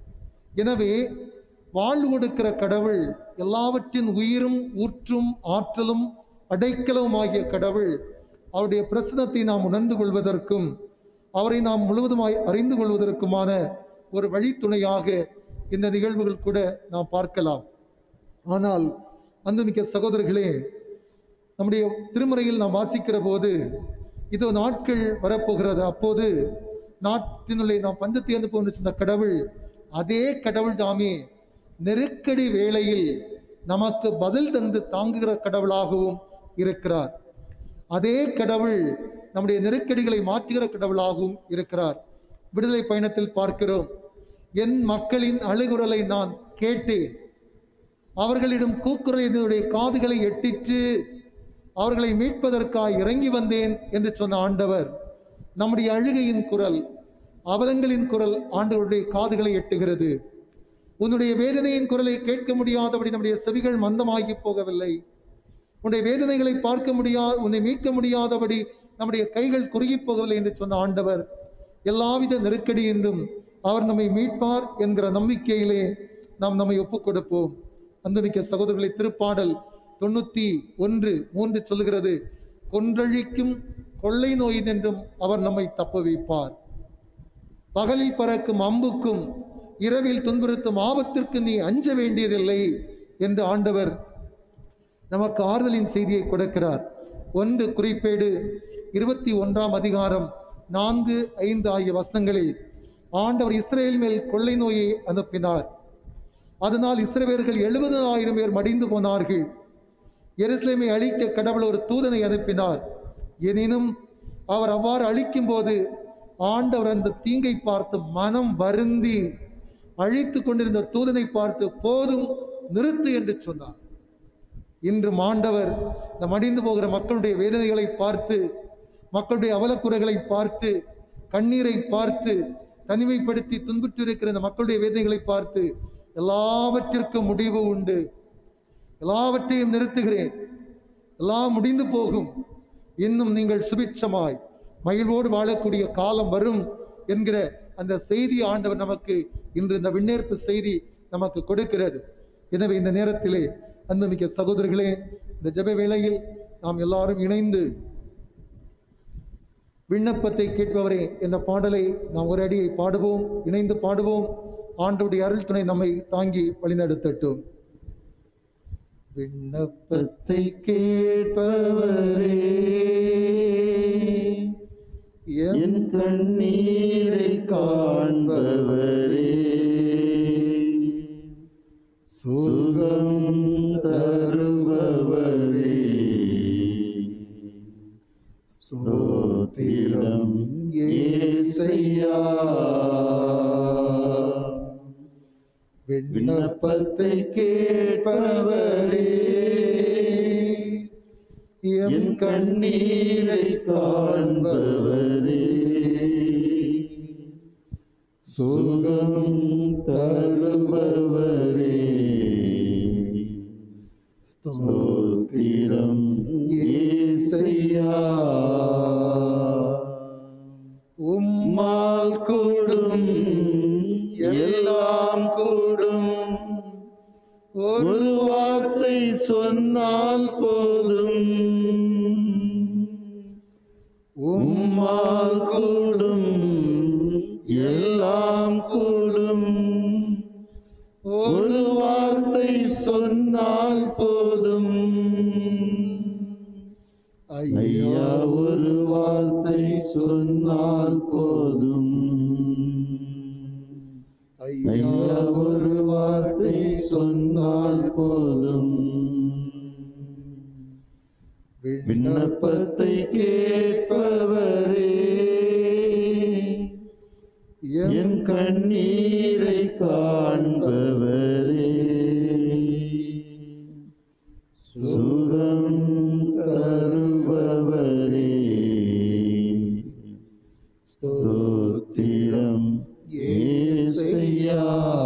எனவே வாழ்வு கொடுக்கிற கடவுள் எல்லாவற்றின் உயிரும் ஊற்றும் ஆற்றலும் அடைக்கலவும் ஆகிய கடவுள் அவருடைய பிரசனத்தை நாம் உணர்ந்து கொள்வதற்கும் அவரை நாம் முழுவதுமாய் அறிந்து கொள்வதற்குமான ஒரு வழித்துணையாக இந்த நிகழ்வுகள் கூட நாம் பார்க்கலாம் ஆனால் அன்புமிக்க சகோதரர்களே நம்முடைய திருமுறையில் நாம் வாசிக்கிற போது இதோ நாட்கள் வரப்போகிறது அப்போது நாட்டினுள்ளே நாம் பஞ்சத்தை அனுப்புவோம் என்று சொன்ன கடவுள் அதே கடவுள் தாமே நெருக்கடி வேளையில் நமக்கு பதில் தந்து தாங்குகிற கடவுளாகவும் இருக்கிறார் அதே கடவுள் நம்முடைய நெருக்கடிகளை மாற்றுகிற கடவுளாகவும் இருக்கிறார் விடுதலை பயணத்தில் பார்க்கிறோம் என் மக்களின் அழுகுரலை நான் கேட்டேன் அவர்களிடம் கூக்குரல் என்னுடைய காதுகளை எட்டிற்று அவர்களை மீட்பதற்காக இறங்கி வந்தேன் என்று சொன்ன ஆண்டவர் நம்முடைய அழுகையின் குரல் அவலங்களின் குரல் ஆண்டவருடைய காதுகளை எட்டுகிறது உன்னுடைய வேதனையின் குரலை கேட்க முடியாதபடி நம்முடைய செவிகள் மந்தமாகி போகவில்லை உன்னுடைய வேதனைகளை பார்க்க முடியா உன்னை மீட்க முடியாதபடி நம்முடைய கைகள் குறுகி போகவில்லை என்று சொன்ன ஆண்டவர் எல்லாவித நெருக்கடி என்றும் அவர் நம்மை மீட்பார் என்கிற நம்பிக்கையிலே நாம் நம்மை ஒப்புக் கொடுப்போம் அன்புமிக்க சகோதரர்களை திருப்பாடல் தொண்ணூத்தி ஒன்று மூன்று சொல்லுகிறது கொன்றழிக்கும் கொள்ளை நோயினின்றும் அவர் நம்மை தப்ப வைப்பார் பகலில் பறக்கும் அம்புக்கும் இரவில் துன்புறுத்தும் ஆபத்திற்கு நீ அஞ்ச வேண்டியதில்லை என்று ஆண்டவர் நமக்கு ஆறுதலின் செய்தியை கொடுக்கிறார் ஒன்று குறிப்பேடு இருபத்தி ஒன்றாம் அதிகாரம் நான்கு ஐந்து ஆகிய வசனங்களில் ஆண்டவர் இஸ்ரேல் மேல் கொள்ளை நோயை அனுப்பினார் அதனால் இஸ்ரவேலர்கள் எழுபதாயிரம் பேர் மடிந்து போனார்கள் எருசலேமை அழிக்க கடவுள் ஒரு தூதனை அனுப்பினார் எனினும் அவர் அவ்வாறு அழிக்கும் போது ஆண்டவர் அந்த தீங்கை பார்த்து மனம் வருந்தி அழித்து கொண்டிருந்த தூதனை பார்த்து போதும் நிறுத்து என்று சொன்னார் இன்று ஆண்டவர் நம் அடிந்து போகிற மக்களுடைய வேதனைகளை பார்த்து மக்களுடைய அவலக்குறைகளை பார்த்து கண்ணீரை பார்த்து தனிமைப்படுத்தி துன்புற்றிருக்கிற இந்த மக்களுடைய வேதனைகளை பார்த்து எல்லாவற்றிற்கும் முடிவு உண்டு எல்லாவற்றையும் நிறுத்துகிறேன் எல்லாம் முடிந்து போகும் இன்னும் நீங்கள் சுபிட்சமாய் மகிழ்வோடு வாழக்கூடிய காலம் வரும் என்கிற அந்த செய்தி ஆண்டவர் நமக்கு இன்று இந்த விண்ணேற்பு செய்தி நமக்கு கொடுக்கிறது எனவே இந்த நேரத்திலே அன்புமிக்க சகோதரர்களே இந்த ஜெப வேளையில் நாம் எல்லாரும் இணைந்து விண்ணப்பத்தை கேட்பவரே என்ற பாடலை நாம் ஒரு அடியை பாடுவோம் இணைந்து பாடுவோம் ஆண்டவருடைய அருள் துணை நம்மை தாங்கி வழிநடத்தட்டும் விண்ணப்பத்தை கேட்பவரே என் கண்ணீரை காண்பவரே சுகம் தருபவரே ஸ்தோத்திரம் ஏசையா விண்ணப்பத்தை கேட்பவரே என் கண்ணீரை காண்பவரே சுகம் தருபவரே ஸ்தோத்திரம் ஏசையா உம்மால் கூடும் எல்லாம் கூடும் ஒரு வார்த்தை சொன்னால் போதும் உம்மால் கூடும் எல்லாம் கூடும் ஒரு வார்த்தை சொன்னால் போதும் ஐயா ஒரு வார்த்தை சொன்னால் போதும் ஐயா ஒரு வார்த்தை சொன்னால் போதும் விண்ணப்பத்தை கேட்பவரே என் கண்ணீரை காண்பவரே சுகம் தருபவரே ஸ்தோத்திரம் ஏசையா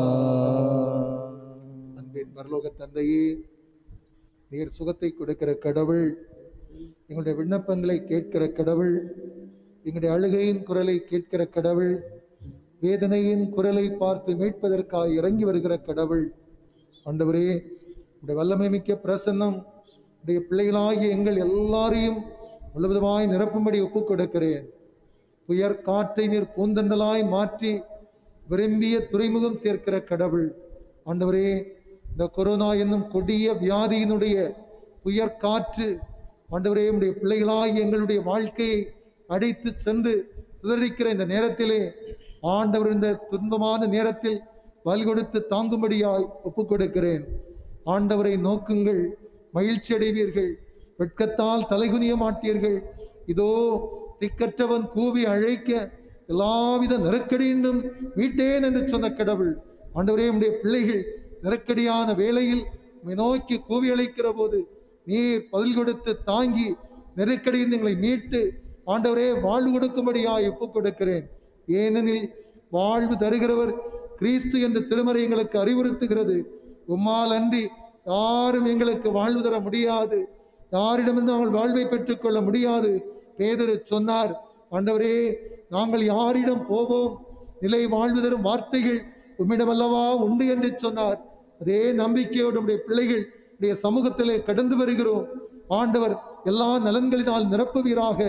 அன்பின் பரலோக தந்தையே நீர் சுகத்தை கொடுக்கிற கடவுள் எங்களுடைய விண்ணப்பங்களை கேட்கிற கடவுள் எங்களுடைய அழுகையின் குரலை கேட்கிற கடவுள் வேதனையின் குரலை பார்த்து மீட்பதற்காக இறங்கி வருகிற கடவுள் ஆண்டவரே உடைய வல்லமை மிக்க பிரசன்னம் உடைய பிள்ளைகளாகிய எங்கள் எல்லாரையும் முழுவதுமாய் நிரப்பும்படி ஒப்புக் கொடுக்கிறேன் புயற் காற்றை நீர் பூந்தண்டலாய் மாற்றி விரும்பிய துறைமுகம் சேர்க்கிற கடவுள் ஆண்டவரே இந்த கொரோனா என்னும் கொடிய வியாதியினுடைய புயற் காற்று ஆண்டவரே உடைய பிள்ளைகளாகி எங்களுடைய வாழ்க்கையை அடைத்து சென்று சிதறடிக்கிற இந்த நேரத்திலே ஆண்டவர் இந்த துன்பமான நேரத்தில் வல் கொடுத்து தாங்கும்படியாய் ஒப்புக் கொடுக்கிறேன் ஆண்டவரை நோக்குங்கள் மகிழ்ச்சி அடைவீர்கள் வெட்கத்தால் தலைகுனிய மாட்டீர்கள் இதோ திக்கற்றவன் கூவி அழைக்க எல்லாவித நெருக்கடியின்றும் மீட்டேன் என்று சொன்ன கடவுள் ஆண்டவரே உடைய பிள்ளைகள் நெருக்கடியான வேளையில் உம்மை நோக்கி கூவி அழைக்கிற போது நீர் பதில் கொடுத்து தாங்கி நெருக்கடியில் எங்களை மீட்டு ஆண்டவரே வாழ்வு கொடுக்கும்படியாய் ஒப்புக் கொடுக்கிறேன் ஏனெனில் வாழ்வு தருகிறவர் கிறிஸ்து என்ற திருமறை எங்களுக்கு அறிவுறுத்துகிறது உம்மால் அன்றி யாரும் எங்களுக்கு வாழ்வு தர முடியாது யாரிடமிருந்து நாங்கள் வாழ்வை பெற்றுக்கொள்ள முடியாது பேதரு சொன்னார் ஆண்டவரே நாங்கள் யாரிடம் போவோம் நிலை வாழ்வு தரும் வார்த்தைகள் உம்மிடமல்லவா உண்டு என்று சொன்னார் அதே நம்பிக்கையோடு நம்முடைய பிள்ளைகள் உடைய சமூகத்திலே கடந்து வருகிறோம் ஆண்டவர் எல்லா நலன்களினால் நிரப்புவீராக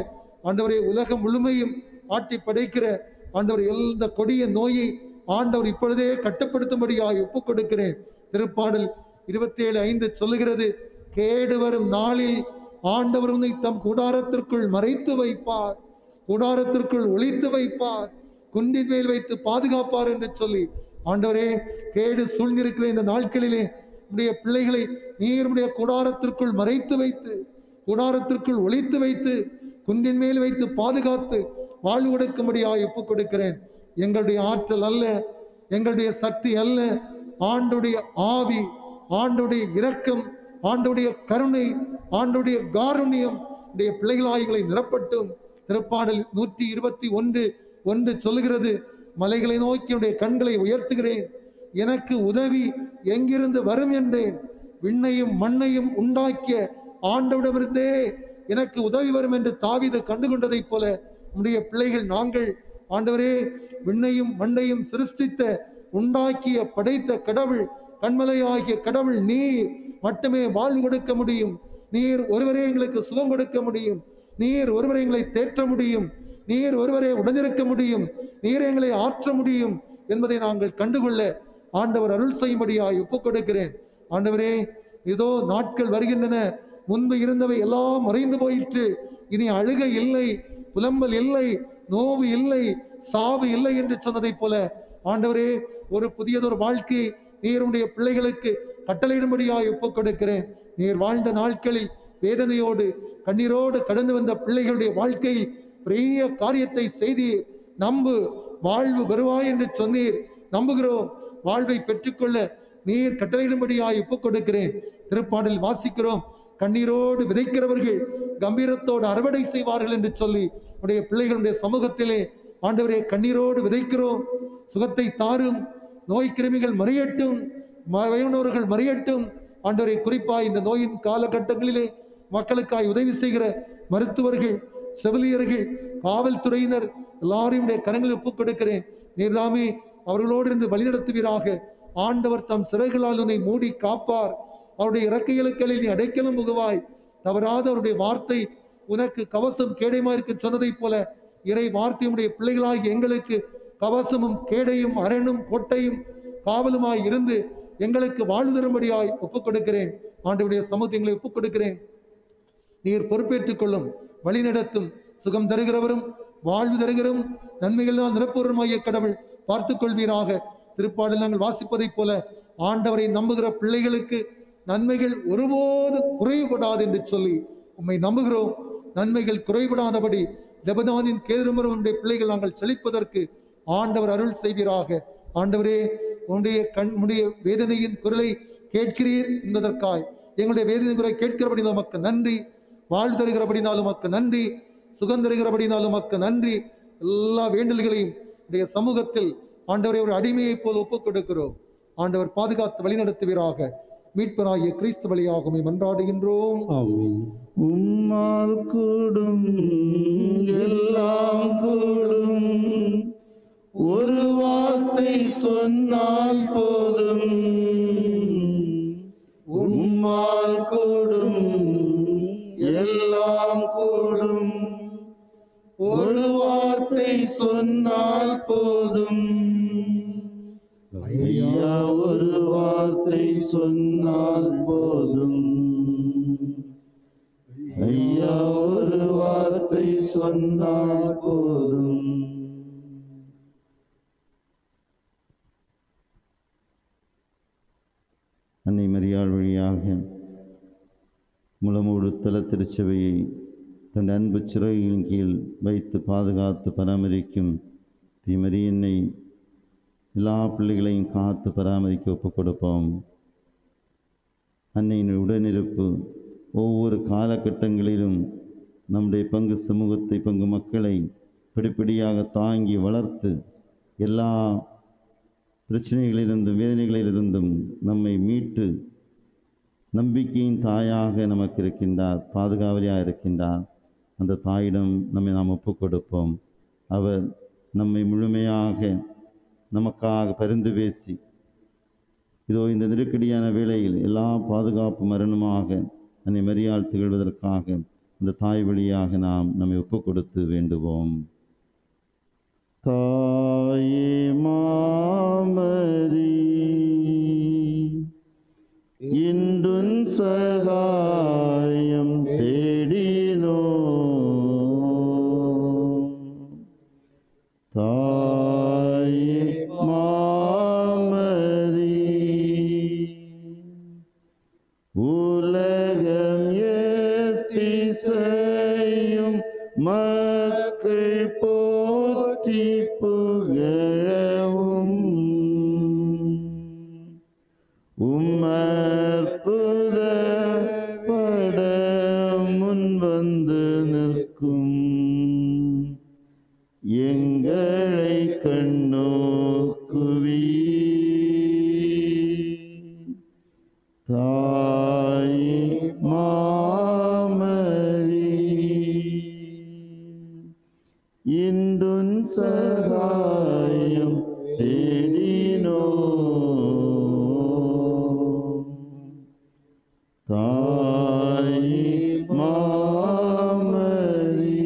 ஆண்டவரே உலகம் முழுமையும் ஆட்டி படைக்கிற ஆண்டவர் எந்த கொடிய நோயை ஆண்டவர் இப்பொழுதே கட்டுப்படுத்தும்படியாக ஒப்புக் கொடுக்கிறேன் திருப்பாடல் இருபத்தி ஏழு ஐந்து சொல்லுகிறது கேடு வரும் நாளில் ஆண்டவர் உன்னை தம் கூடாரத்திற்குள் மறைத்து வைப்பார் கூடாரத்திற்குள் ஒளித்து வைப்பார் குன்றின் மேல் வைத்து பாதுகாப்பார் என்று சொல்லி ஆண்டவரே கேடு சூழ்ந்திருக்கிற இந்த நாட்களிலே உடைய பிள்ளைகளை நீருடைய கூடாரத்திற்குள் மறைத்து வைத்து கூடாரத்திற்குள் ஒளித்து வைத்து குன்றின் மேல் வைத்து பாதுகாத்து வாழ்வு கொடுக்கும்படியாக ஒப்புக் கொடுக்கிறேன் எங்களுடைய ஆற்றல் அல்ல எங்களுடைய சக்தி அல்ல ஆண்டுடைய ஆவி ஆண்டுடைய இரக்கம் ஆண்டுடைய கருணை ஆண்டுடைய காருண்யம் உடைய பிள்ளைகளாய்களை நிரப்பட்டும் திருப்பாடல் நூற்றி இருபத்தி ஒன்று ஒன்று சொல்லுகிறது மலைகளை நோக்கி உடைய கண்களை உயர்த்துகிறேன் எனக்கு உதவி எங்கிருந்து வரும் என்றேன் விண்ணையும் மண்ணையும் உண்டாக்கிய ஆண்டவிடமிருந்தே எனக்கு உதவி வரும் என்று தாவீது கண்டுகொண்டதைப் போல உடைய பிள்ளைகள் நாங்கள் ஆண்டவரே விண்ணையும் மண்ணையும் சிருஷ்டித்த உண்டாக்கிய படைத்த கடவுள் கண்மலையாகிய கடவுள் நீர் மட்டுமே வாழ்வு கொடுக்க முடியும் நீர் ஒருவரே எங்களுக்கு சுகம் கொடுக்க முடியும் நீர் ஒருவரை எங்களை தேற்ற முடியும் நீர் ஒருவரே உடனிருக்க முடியும் நீர் எங்களை ஆற்ற முடியும் என்பதை நாங்கள் கண்டுகொள்ள ஆண்டவர் அருள் செய்யும்படியாய் ஒப்புக் கொடுக்கிறேன் ஆண்டவரே இதோ நாட்கள் வருகின்றன முன்பு இருந்தவை எல்லாம் மறைந்து போயிற்று இனி அழுகை இல்லை புலம்பல் இல்லை நோவு இல்லை சாவு இல்லை என்று சொன்னதைப் போல ஆண்டவரே ஒரு புதியதொரு வாழ்க்கை நீருடைய பிள்ளைகளுக்கு கட்டளையிடும்படியாய் ஒப்புக் கொடுக்கிறேன் நீர் வாழ்ந்த நாட்களில் வேதனையோடு கண்ணீரோடு கடந்து வந்த பிள்ளைகளுடைய வாழ்க்கையில் பெரிய காரியத்தை செய்தீர் நம்பு வாழ்வு வருவாய் என்று சொன்னீர் நம்புகிறோம் வாழ்வை பெற்றுக்கொள்ள நீர் கட்டளையிடும்படியாய் ஒப்புக் கொடுக்கிறேன் திருப்பாடல் வாசிக்கிறோம் கண்ணீரோடு விதைக்கிறவர்கள் கம்பீரத்தோடு அறுவடை செய்வார்கள் என்று சொல்லி உடைய பிள்ளைகளுடைய சமூகத்திலே ஆண்டவரே கண்ணீரோடு விதைக்கிறோம் சுகத்தை தாரும் நோய் கிருமிகள் மறியட்டும் ம- வயனோர்கள் மறியட்டும் ஆண்டவரை குறிப்பாய் இந்த நோயின் காலகட்டங்களிலே மக்களுக்காய் உதவி செய்கிற மருத்துவர்கள் செவிலியர்கள் காவல்துறையினர் எல்லாரையும் உடைய கரங்களில் ஒப்புக் கொடுக்கிறேன் நீர்தாமே அவர்களோடு இருந்து வழிநடத்துவீராக ஆண்டவர் தம் சிறைகளால் உன்னை மூடி காப்பார் அவருடைய இறக்கைகளுக்களில் நீ அடைக்கலம் முகுவாய் தவறாத அவருடைய வார்த்தை உனக்கு கவசம் கேடயமா இருக்கு சொன்னதைப் போல இறை வார்த்தையுடைய பிள்ளைகளாகி எங்களுக்கு கவசமும் கேடையும் அரணும் கோட்டையும் காவலுமாய் இருந்து எங்களுக்கு வாழ்வு தரும்படியாய் ஒப்புக் கொடுக்கிறேன் ஆண்டவருடைய சமூகங்களை ஒப்புக் கொடுக்கிறேன் நீர் பொறுப்பேற்றுக் கொள்ளும் வழிநடத்தும் சுகம் தருகிறவரும் வாழ்வு தருகிறவரும் நன்மைகளால் நிரப்புவருமாகிய கடவுள் பார்த்துக் கொள்வீராக திருப்பாடல் நாங்கள் வாசிப்பதைப் போல ஆண்டவரை நம்புகிற பிள்ளைகளுக்கு நன்மைகள் ஒருபோது குறைவுபடாது என்று சொல்லி உம்மை நம்புகிறோம் நன்மைகள் குறைபடாதபடி லெபனானின் கேதுமரவனுடைய பிள்ளைகள் நாங்கள் செழிப்பதற்கு ஆண்டவர் அருள் செய்வீராக ஆண்டவரே உன்னுடைய கண் உன்னுடைய வேதனையின் குரலை கேட்கிறீர் என்பதற்காய் எங்களுடைய வேதனை குரலை கேட்கிறபடி நமக்கு நன்றி வாழ் தருகிறபடினாலும் உமக்கு நன்றி சுகம் தருகிறபடினாலும் உமக்கு நன்றி எல்லா வேண்டல்களையும் உடைய சமூகத்தில் ஆண்டவரை ஒரு அடிமையைப் போல் ஒப்புக் கொடுக்கிறோம் ஆண்டவர் பாதுகாத்து வழிநடத்துவீராக மீட்பராகிய கிறிஸ்து வழியாக உம்மை மன்றாடுகின்றோம் ஆமென் உம்மால் கூடும் எல்லாம் கூடும் ஒரு வார்த்தை சொன்னால் போதும் உம்மால் கூடும் எல்லாம் கூடும் ஒரு வார்த்தை சொன்னால் போதும் ஐயா ஒரு வார்த்தை சொன்னால் போதும் ஐயா ஒரு வார்த்தை சொன்னால் போதும் அன்னை மரியாள் வழியாக முளமூடு தல திருச்சபையை தன் அன்பு சிறகின் கீழ் வைத்து பாதுகாத்து பராமரிக்கும் தீமரியன்னை எல்லா பிள்ளைகளையும் காத்து பராமரிக்க ஒப்புக் கொடுப்போம் அன்னையின் உடனிருப்பு ஒவ்வொரு காலகட்டங்களிலும் நம்முடைய பங்கு சமூகத்தை பங்கு மக்களை படிப்படியாக தாங்கி வளர்த்து எல்லா பிரச்சனைகளிலிருந்தும் வேதனைகளிலிருந்தும் நம்மை மீட்டு நம்பிக்கையின் தாயாக நமக்கு இருக்கின்றார் பாதுகாவலியாக இருக்கின்றார் அந்த தாயிடம் நம்மை நாம் ஒப்புக் கொடுப்போம் அவர் நம்மை முழுமையாக நமக்காக பரிந்து பேசி இதோ இந்த நெருக்கடியான வேளையில் எல்லா பாதுகாப்பு மரணமாக அன்னை மரியாள் திகழ்வதற்காக இந்த தாய் வழியாக நாம் நம்மை ஒப்புக் கொடுத்து வேண்டுவோம் தாயே மாமரி இன்றுன் சகாயம் தேடினோ தாயே மாமரி உலகம் ஏத்திசையும் மக்கள் போற்றி புகழவும் உம்மற்புத பட முன் வந்து நிற்கும் எங்களை கண்ணோக்குவி தாயே மாமரி இன்றுன் சகாயம் தேடினோ தாயே மாமரி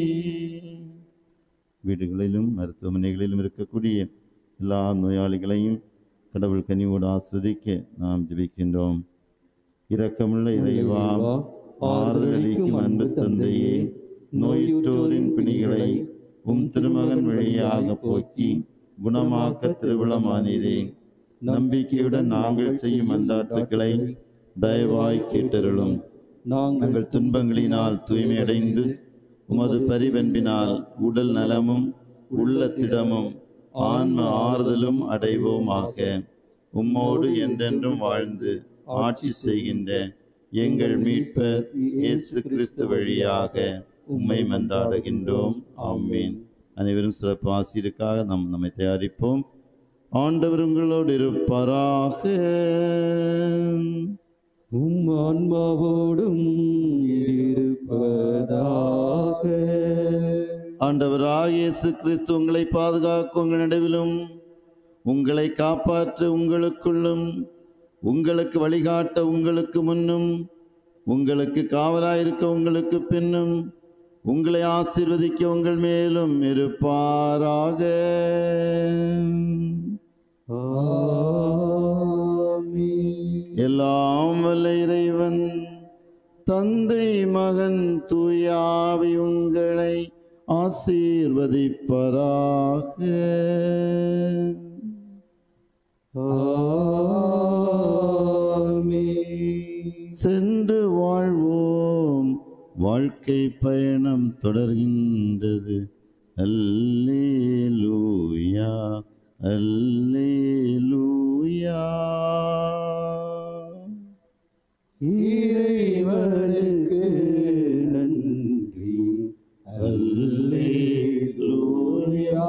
வீடுகளிலும் மருத்துவமனைகளிலும் இருக்கக்கூடிய எல்லா நோயாளிகளையும் கடவுள் கனிவோடு ஆஸ்வதிக்க நாம் ஜெபிக்கின்றோம் இரக்கமுள்ள இறைவா ஆறுதலிக்கும் அன்பு தந்தையே நோயுற்றோரின் பிணிகளை உம் திருமகன் வழியாக போக்கி குணமாக்க திருவிழமானீரே நம்பிக்கையுடன் நாங்கள் செய்யும் அந்தாட்டுக்களை தயவாய் கேட்டருளும் நாங்கள் நாங்கள் துன்பங்களினால் தூய்மையடைந்து உமது பரிவன்பினால் உடல் நலமும் உள்ளத்திடமும் ஆன்ம ஆறுதலும் அடைவோமாக உம்மோடு என்றென்றும் வாழ்ந்து ஆட்சி செய்கின்ற எங்கள் மீட்பர் இயேசு கிறிஸ்து வழியாக உம்மை மன்றாடுகின்றோம் ஆமென் அனைவரும் சிறப்பு ஆசிரியருக்காக நாம் நம்மை தயாரிப்போம் ஆண்டவர் உங்களோடு இருப்பாராக உம் ஆன்மாவோடும் இருப்பதாக ஆண்டவராக இயேசு கிறிஸ்து உங்களை பாதுகாக்க உங்கள் நடுவிலும் உங்களை காப்பாற்ற உங்களுக்குள்ளும் உங்களுக்கு வழிகாட்ட உங்களுக்கு முன்னும் உங்களுக்கு காவலாயிருக்க உங்களுக்கு பின்னும் உங்களை ஆசீர்வதிக்க உங்கள் மேலும் இருப்பாராக ஆமென். எல்லாம் வல்ல இறைவன் தந்தை மகன் தூயாவி உங்களை ஆசீர்வதிப்பராக ஆமென். சென்று வாழ்வோம் வாழ்க்கை பயணம் தொடர்கின்றது அல்லேலூயா அல்லேலூயா இறைவனுக்கு நன்றி அல்லேலூயா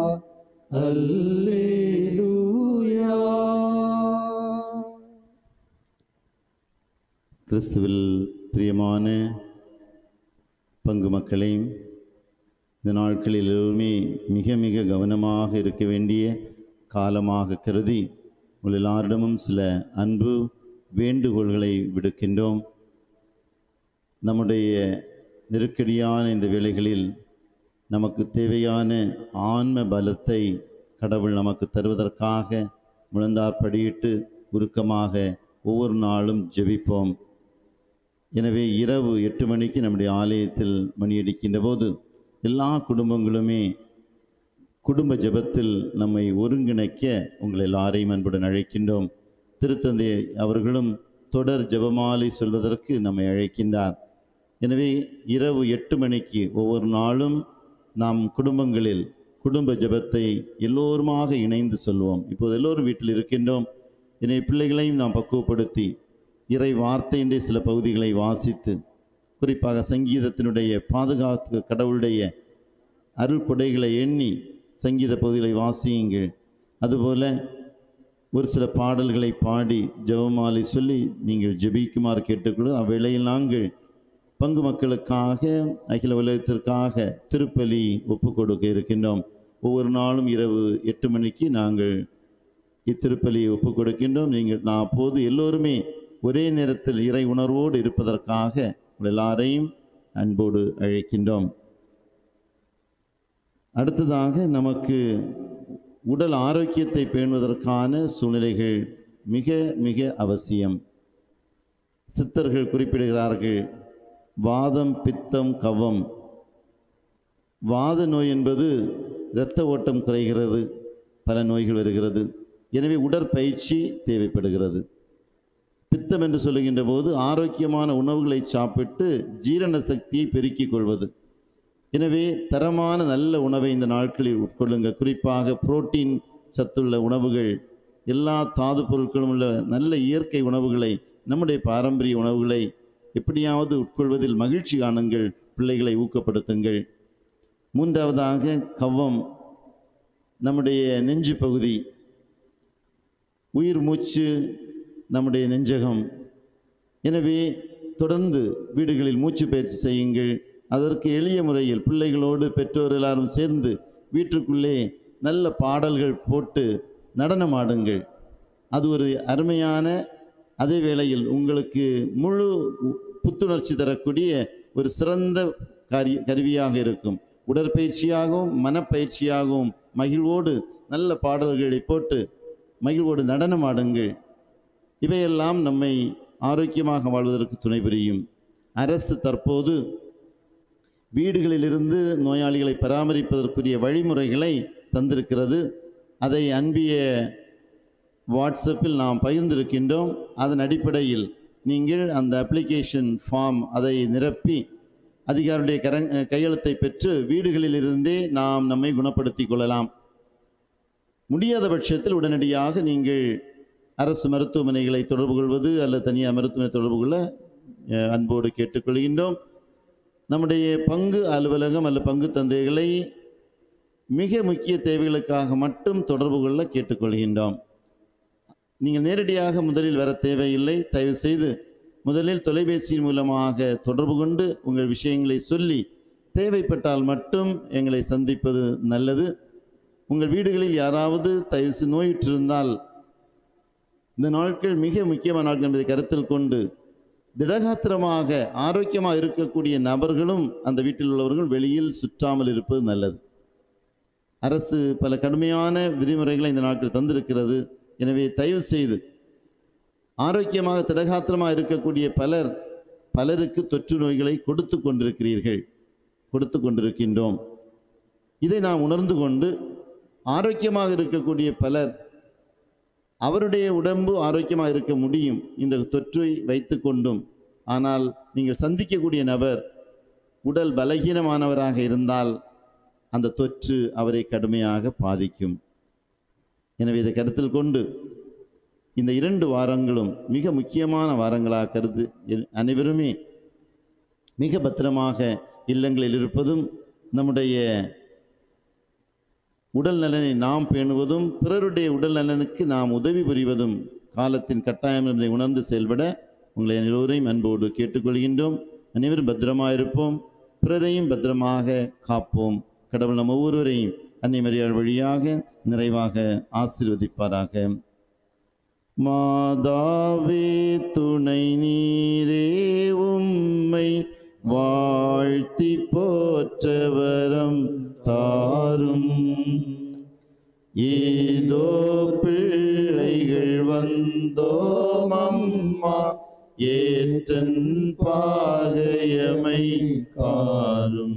அல்லேலூயா கிறிஸ்துவில் பிரியமான பங்கு மக்களே இந்த நாட்களில் எல்லோருமே மிக மிக கவனமாக இருக்க வேண்டிய காலமாக கருதி உங்கள் எல்லாரிடமும் சில அன்பு வேண்டுகோள்களை விடுக்கின்றோம் நம்முடைய நெருக்கடியான இந்த வேளைகளில் நமக்கு தேவையான ஆன்ம பலத்தை கடவுள் நமக்கு தருவதற்காக முழந்தார் படியிட்டு உருக்கமாக ஒவ்வொரு நாளும் ஜெபிப்போம் எனவே இரவு எட்டு மணிக்கு நம்முடைய ஆலயத்தில் மணியடிக்கின்ற போது எல்லா குடும்பங்களுமே குடும்ப ஜெபத்தில் நம்மை ஒருங்கிணைக்க உங்கள் எல்லாரையும் அன்புடன் அழைக்கின்றோம் திருத்தந்தை அவர்களும் தொடர் ஜெபமாலை சொல்வதற்கு நம்மை அழைக்கின்றார் எனவே இரவு எட்டு மணிக்கு ஒவ்வொரு நாளும் நாம் குடும்பங்களில் குடும்ப ஜெபத்தை எல்லோருமாக இணைந்து சொல்வோம் இப்போது எல்லோரும் வீட்டில் இருக்கின்றோம் எனவே பிள்ளைகளையும் நாம் பக்குவப்படுத்தி இறை வார்த்தையின்றி சில பகுதிகளை வாசித்து குறிப்பாக சங்கீதத்தினுடைய பாதுகாத்து கடவுளுடைய அருள் கொடைகளை எண்ணி சங்கீத பகுதிகளை வாசியுங்கள் அதுபோல ஒரு சில பாடல்களை பாடி ஜெபமாலை சொல்லி நீங்கள் ஜெபிக்குமாறு கேட்டுக்கொள்ளும் அவ்வேளையில் நாங்கள் பங்கு மக்களுக்காக அகில உலகத்திற்காக திருப்பலி ஒப்பு கொடுக்க இருக்கின்றோம் ஒவ்வொரு நாளும் இரவு எட்டு மணிக்கு நாங்கள் இத்திருப்பலியை ஒப்பு கொடுக்கின்றோம் நீங்கள் நான் அப்போது எல்லோருமே ஒரே நேரத்தில் இறை உணர்வோடு இருப்பதற்காக உங்கள் எல்லாரையும் அன்போடு அழைக்கின்றோம் அடுத்ததாக நமக்கு உடல் ஆரோக்கியத்தை பேணுவதற்கான சூழ்நிலைகள் மிக மிக அவசியம் சித்தர்கள் குறிப்பிடுகிறார்கள் வாதம் பித்தம் கவம் வாத நோய் என்பது இரத்த ஓட்டம் குறைகிறது பல நோய்கள் வருகிறது எனவே உடற்பயிற்சி தேவைப்படுகிறது பித்தம் என்று சொல்லுகின்ற போது ஆரோக்கியமான உணவுகளை சாப்பிட்டு ஜீரண சக்தியை பெருக்கிக் கொள்வது எனவே தரமான நல்ல உணவை இந்த நாட்களில் உட்கொள்ளுங்க குறிப்பாக புரோட்டீன் சத்துள்ள உணவுகள் எல்லா தாது பொருட்களும் உள்ள நல்ல இயற்கை உணவுகளை நம்முடைய பாரம்பரிய உணவுகளை எப்படியாவது உட்கொள்வதில் மகிழ்ச்சி காணுங்கள் பிள்ளைகளை ஊக்கப்படுத்துங்கள் மூன்றாவதாக கவ்வம் நம்முடைய நெஞ்சு பகுதி உயிர் மூச்சு நம்முடைய நெஞ்சகம் எனவே தொடர்ந்து வீடுகளில் மூச்சு பயிற்சி செய்யுங்கள் அதற்கு எளிய முறையில் பிள்ளைகளோடு பெற்றோர் எல்லாரும் சேர்ந்து வீட்டுக்குள்ளே நல்ல பாடல்கள் போட்டு நடனமாடுங்கள் அது ஒரு அருமையான அதே வேளையில் உங்களுக்கு முழு புத்துணர்ச்சி தரக்கூடிய ஒரு சிறந்த கரி கருவியாக இருக்கும் உடற்பயிற்சியாகவும் மனப்பயிற்சியாகவும் மகிழ்வோடு நல்ல பாடல்களை போட்டு மகிழ்வோடு நடனமாடுங்கள் இவையெல்லாம் நம்மை ஆரோக்கியமாக வாழ்வதற்கு துணை புரியும் அரசு தற்போது வீடுகளிலிருந்து நோயாளிகளை பராமரிப்பதற்குரிய வழிமுறைகளை தந்திருக்கிறது அதை அன்பிய வாட்ஸ்அப்பில் நாம் பகிர்ந்திருக்கின்றோம் அதன் அடிப்படையில் நீங்கள் அந்த அப்ளிகேஷன் ஃபார்ம் அதை நிரப்பி அதிகாரியுடைய கரங் கையெழுத்தை பெற்று வீடுகளிலிருந்தே நாம் நம்மை குணப்படுத்திக் கொள்ளலாம் முடியாத பட்சத்தில் உடனடியாக நீங்கள் அரசு மருத்துவமனைகளை தொடர்பு கொள்வது அல்லது தனியார் மருத்துவமனை தொடர்பு கொள்ள அஹ், அன்போடு கேட்டுக்கொள்கின்றோம் நம்முடைய பங்கு அலுவலகம் அல்லது பங்கு தந்தைகளை மிக முக்கிய தேவைகளுக்காக மட்டும் தொடர்பு கொள்ள கேட்டுக்கொள்கின்றோம் நீங்கள் நேரடியாக முதலில் வர தேவையில்லை தயவு செய்து முதலில் தொலைபேசியின் மூலமாக தொடர்பு கொண்டு உங்கள் விஷயங்களை சொல்லி தேவைப்பட்டால் மட்டும் எங்களை சந்திப்பது நல்லது உங்கள் வீடுகளில் யாராவது தயவு செய்து நோயுற்றிருந்தால் இந்த நாட்கள் மிக முக்கியமான நாட்கள் என்பதை கருத்தில் கொண்டு திடகாத்திரமாக ஆரோக்கியமாக இருக்கக்கூடிய நபர்களும் அந்த வீட்டில் உள்ளவர்கள் வெளியில் சுற்றாமல் இருப்பது நல்லது அரசு பல கடுமையான விதிமுறைகளை இந்த நாட்கள் தந்திருக்கிறது எனவே தயவு செய்து ஆரோக்கியமாக திடகாத்திரமாக இருக்கக்கூடிய பலர் பலருக்கு தொற்று நோய்களை கொடுத்து கொண்டிருக்கிறீர்கள் கொடுத்து கொண்டிருக்கின்றோம் இதை நாம் உணர்ந்து கொண்டு ஆரோக்கியமாக இருக்கக்கூடிய பலர் அவருடைய உடம்பு ஆரோக்கியமாக இருக்க முடியும் இந்த தொற்றை வைத்து கொண்டும் ஆனால் நீங்கள் சந்திக்கக்கூடிய நபர் உடல் பலகீனமானவராக இருந்தால் அந்த தொற்று அவரை கடுமையாக பாதிக்கும் எனவே இதை கருத்தில் கொண்டு இந்த இரண்டு வாரங்களும் மிக முக்கியமான வாரங்களாக கருது எ- அனைவருமே மிக பத்திரமாக இல்லங்களில் இருப்பதும் நம்முடைய உடல் நலனை நாம் பேணுவதும் பிறருடைய உடல் நலனுக்கு நாம் உதவி புரிவதும் காலத்தின் கட்டாயம் என்பதை உணர்ந்து செயல்பட உங்களை எல்லோரையும் அன்போடு கேட்டுக்கொள்கின்றோம் அனைவரும் பத்திரமாயிருப்போம் பிறரையும் பத்திரமாக காப்போம் கடவுள் நம் ஒவ்வொருவரையும் அன்னை மரியாள் வழியாக நிறைவாக ஆசீர்வதிப்பாராக மாதாவே துணை நீரே உம்மை வாழ்த்தி போற்றவரம் தாரும் ஏதோ பிள்ளைகள் வந்தோம் அம்மா ஏற்றன் பாகையமை காரும்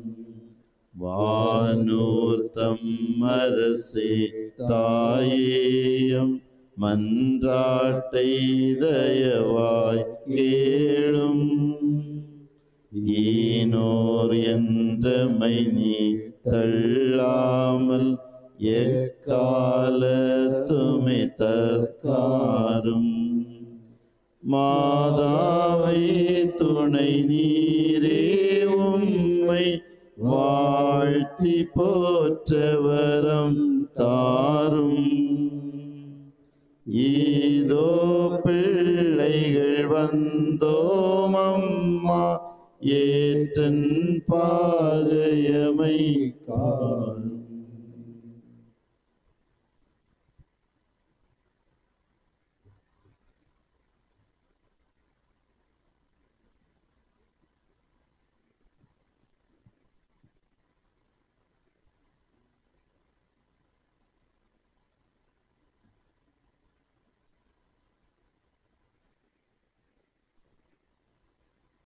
வானோர் தம் அரசே தாயேயம் மன்றாட்டை தயவாய் கேளும் ஈனோர் என்றமை நீ தள்ளாமல் எக்காலத்துமே தற்காரும் மாதாவை துணை நீரே உம்மை வாழ்த்தி போற்றவரம் தாரும் ஈதோ பிள்ளைகள் வந்தோம் அம்மா ஏற்றன் பாகையமை காரும்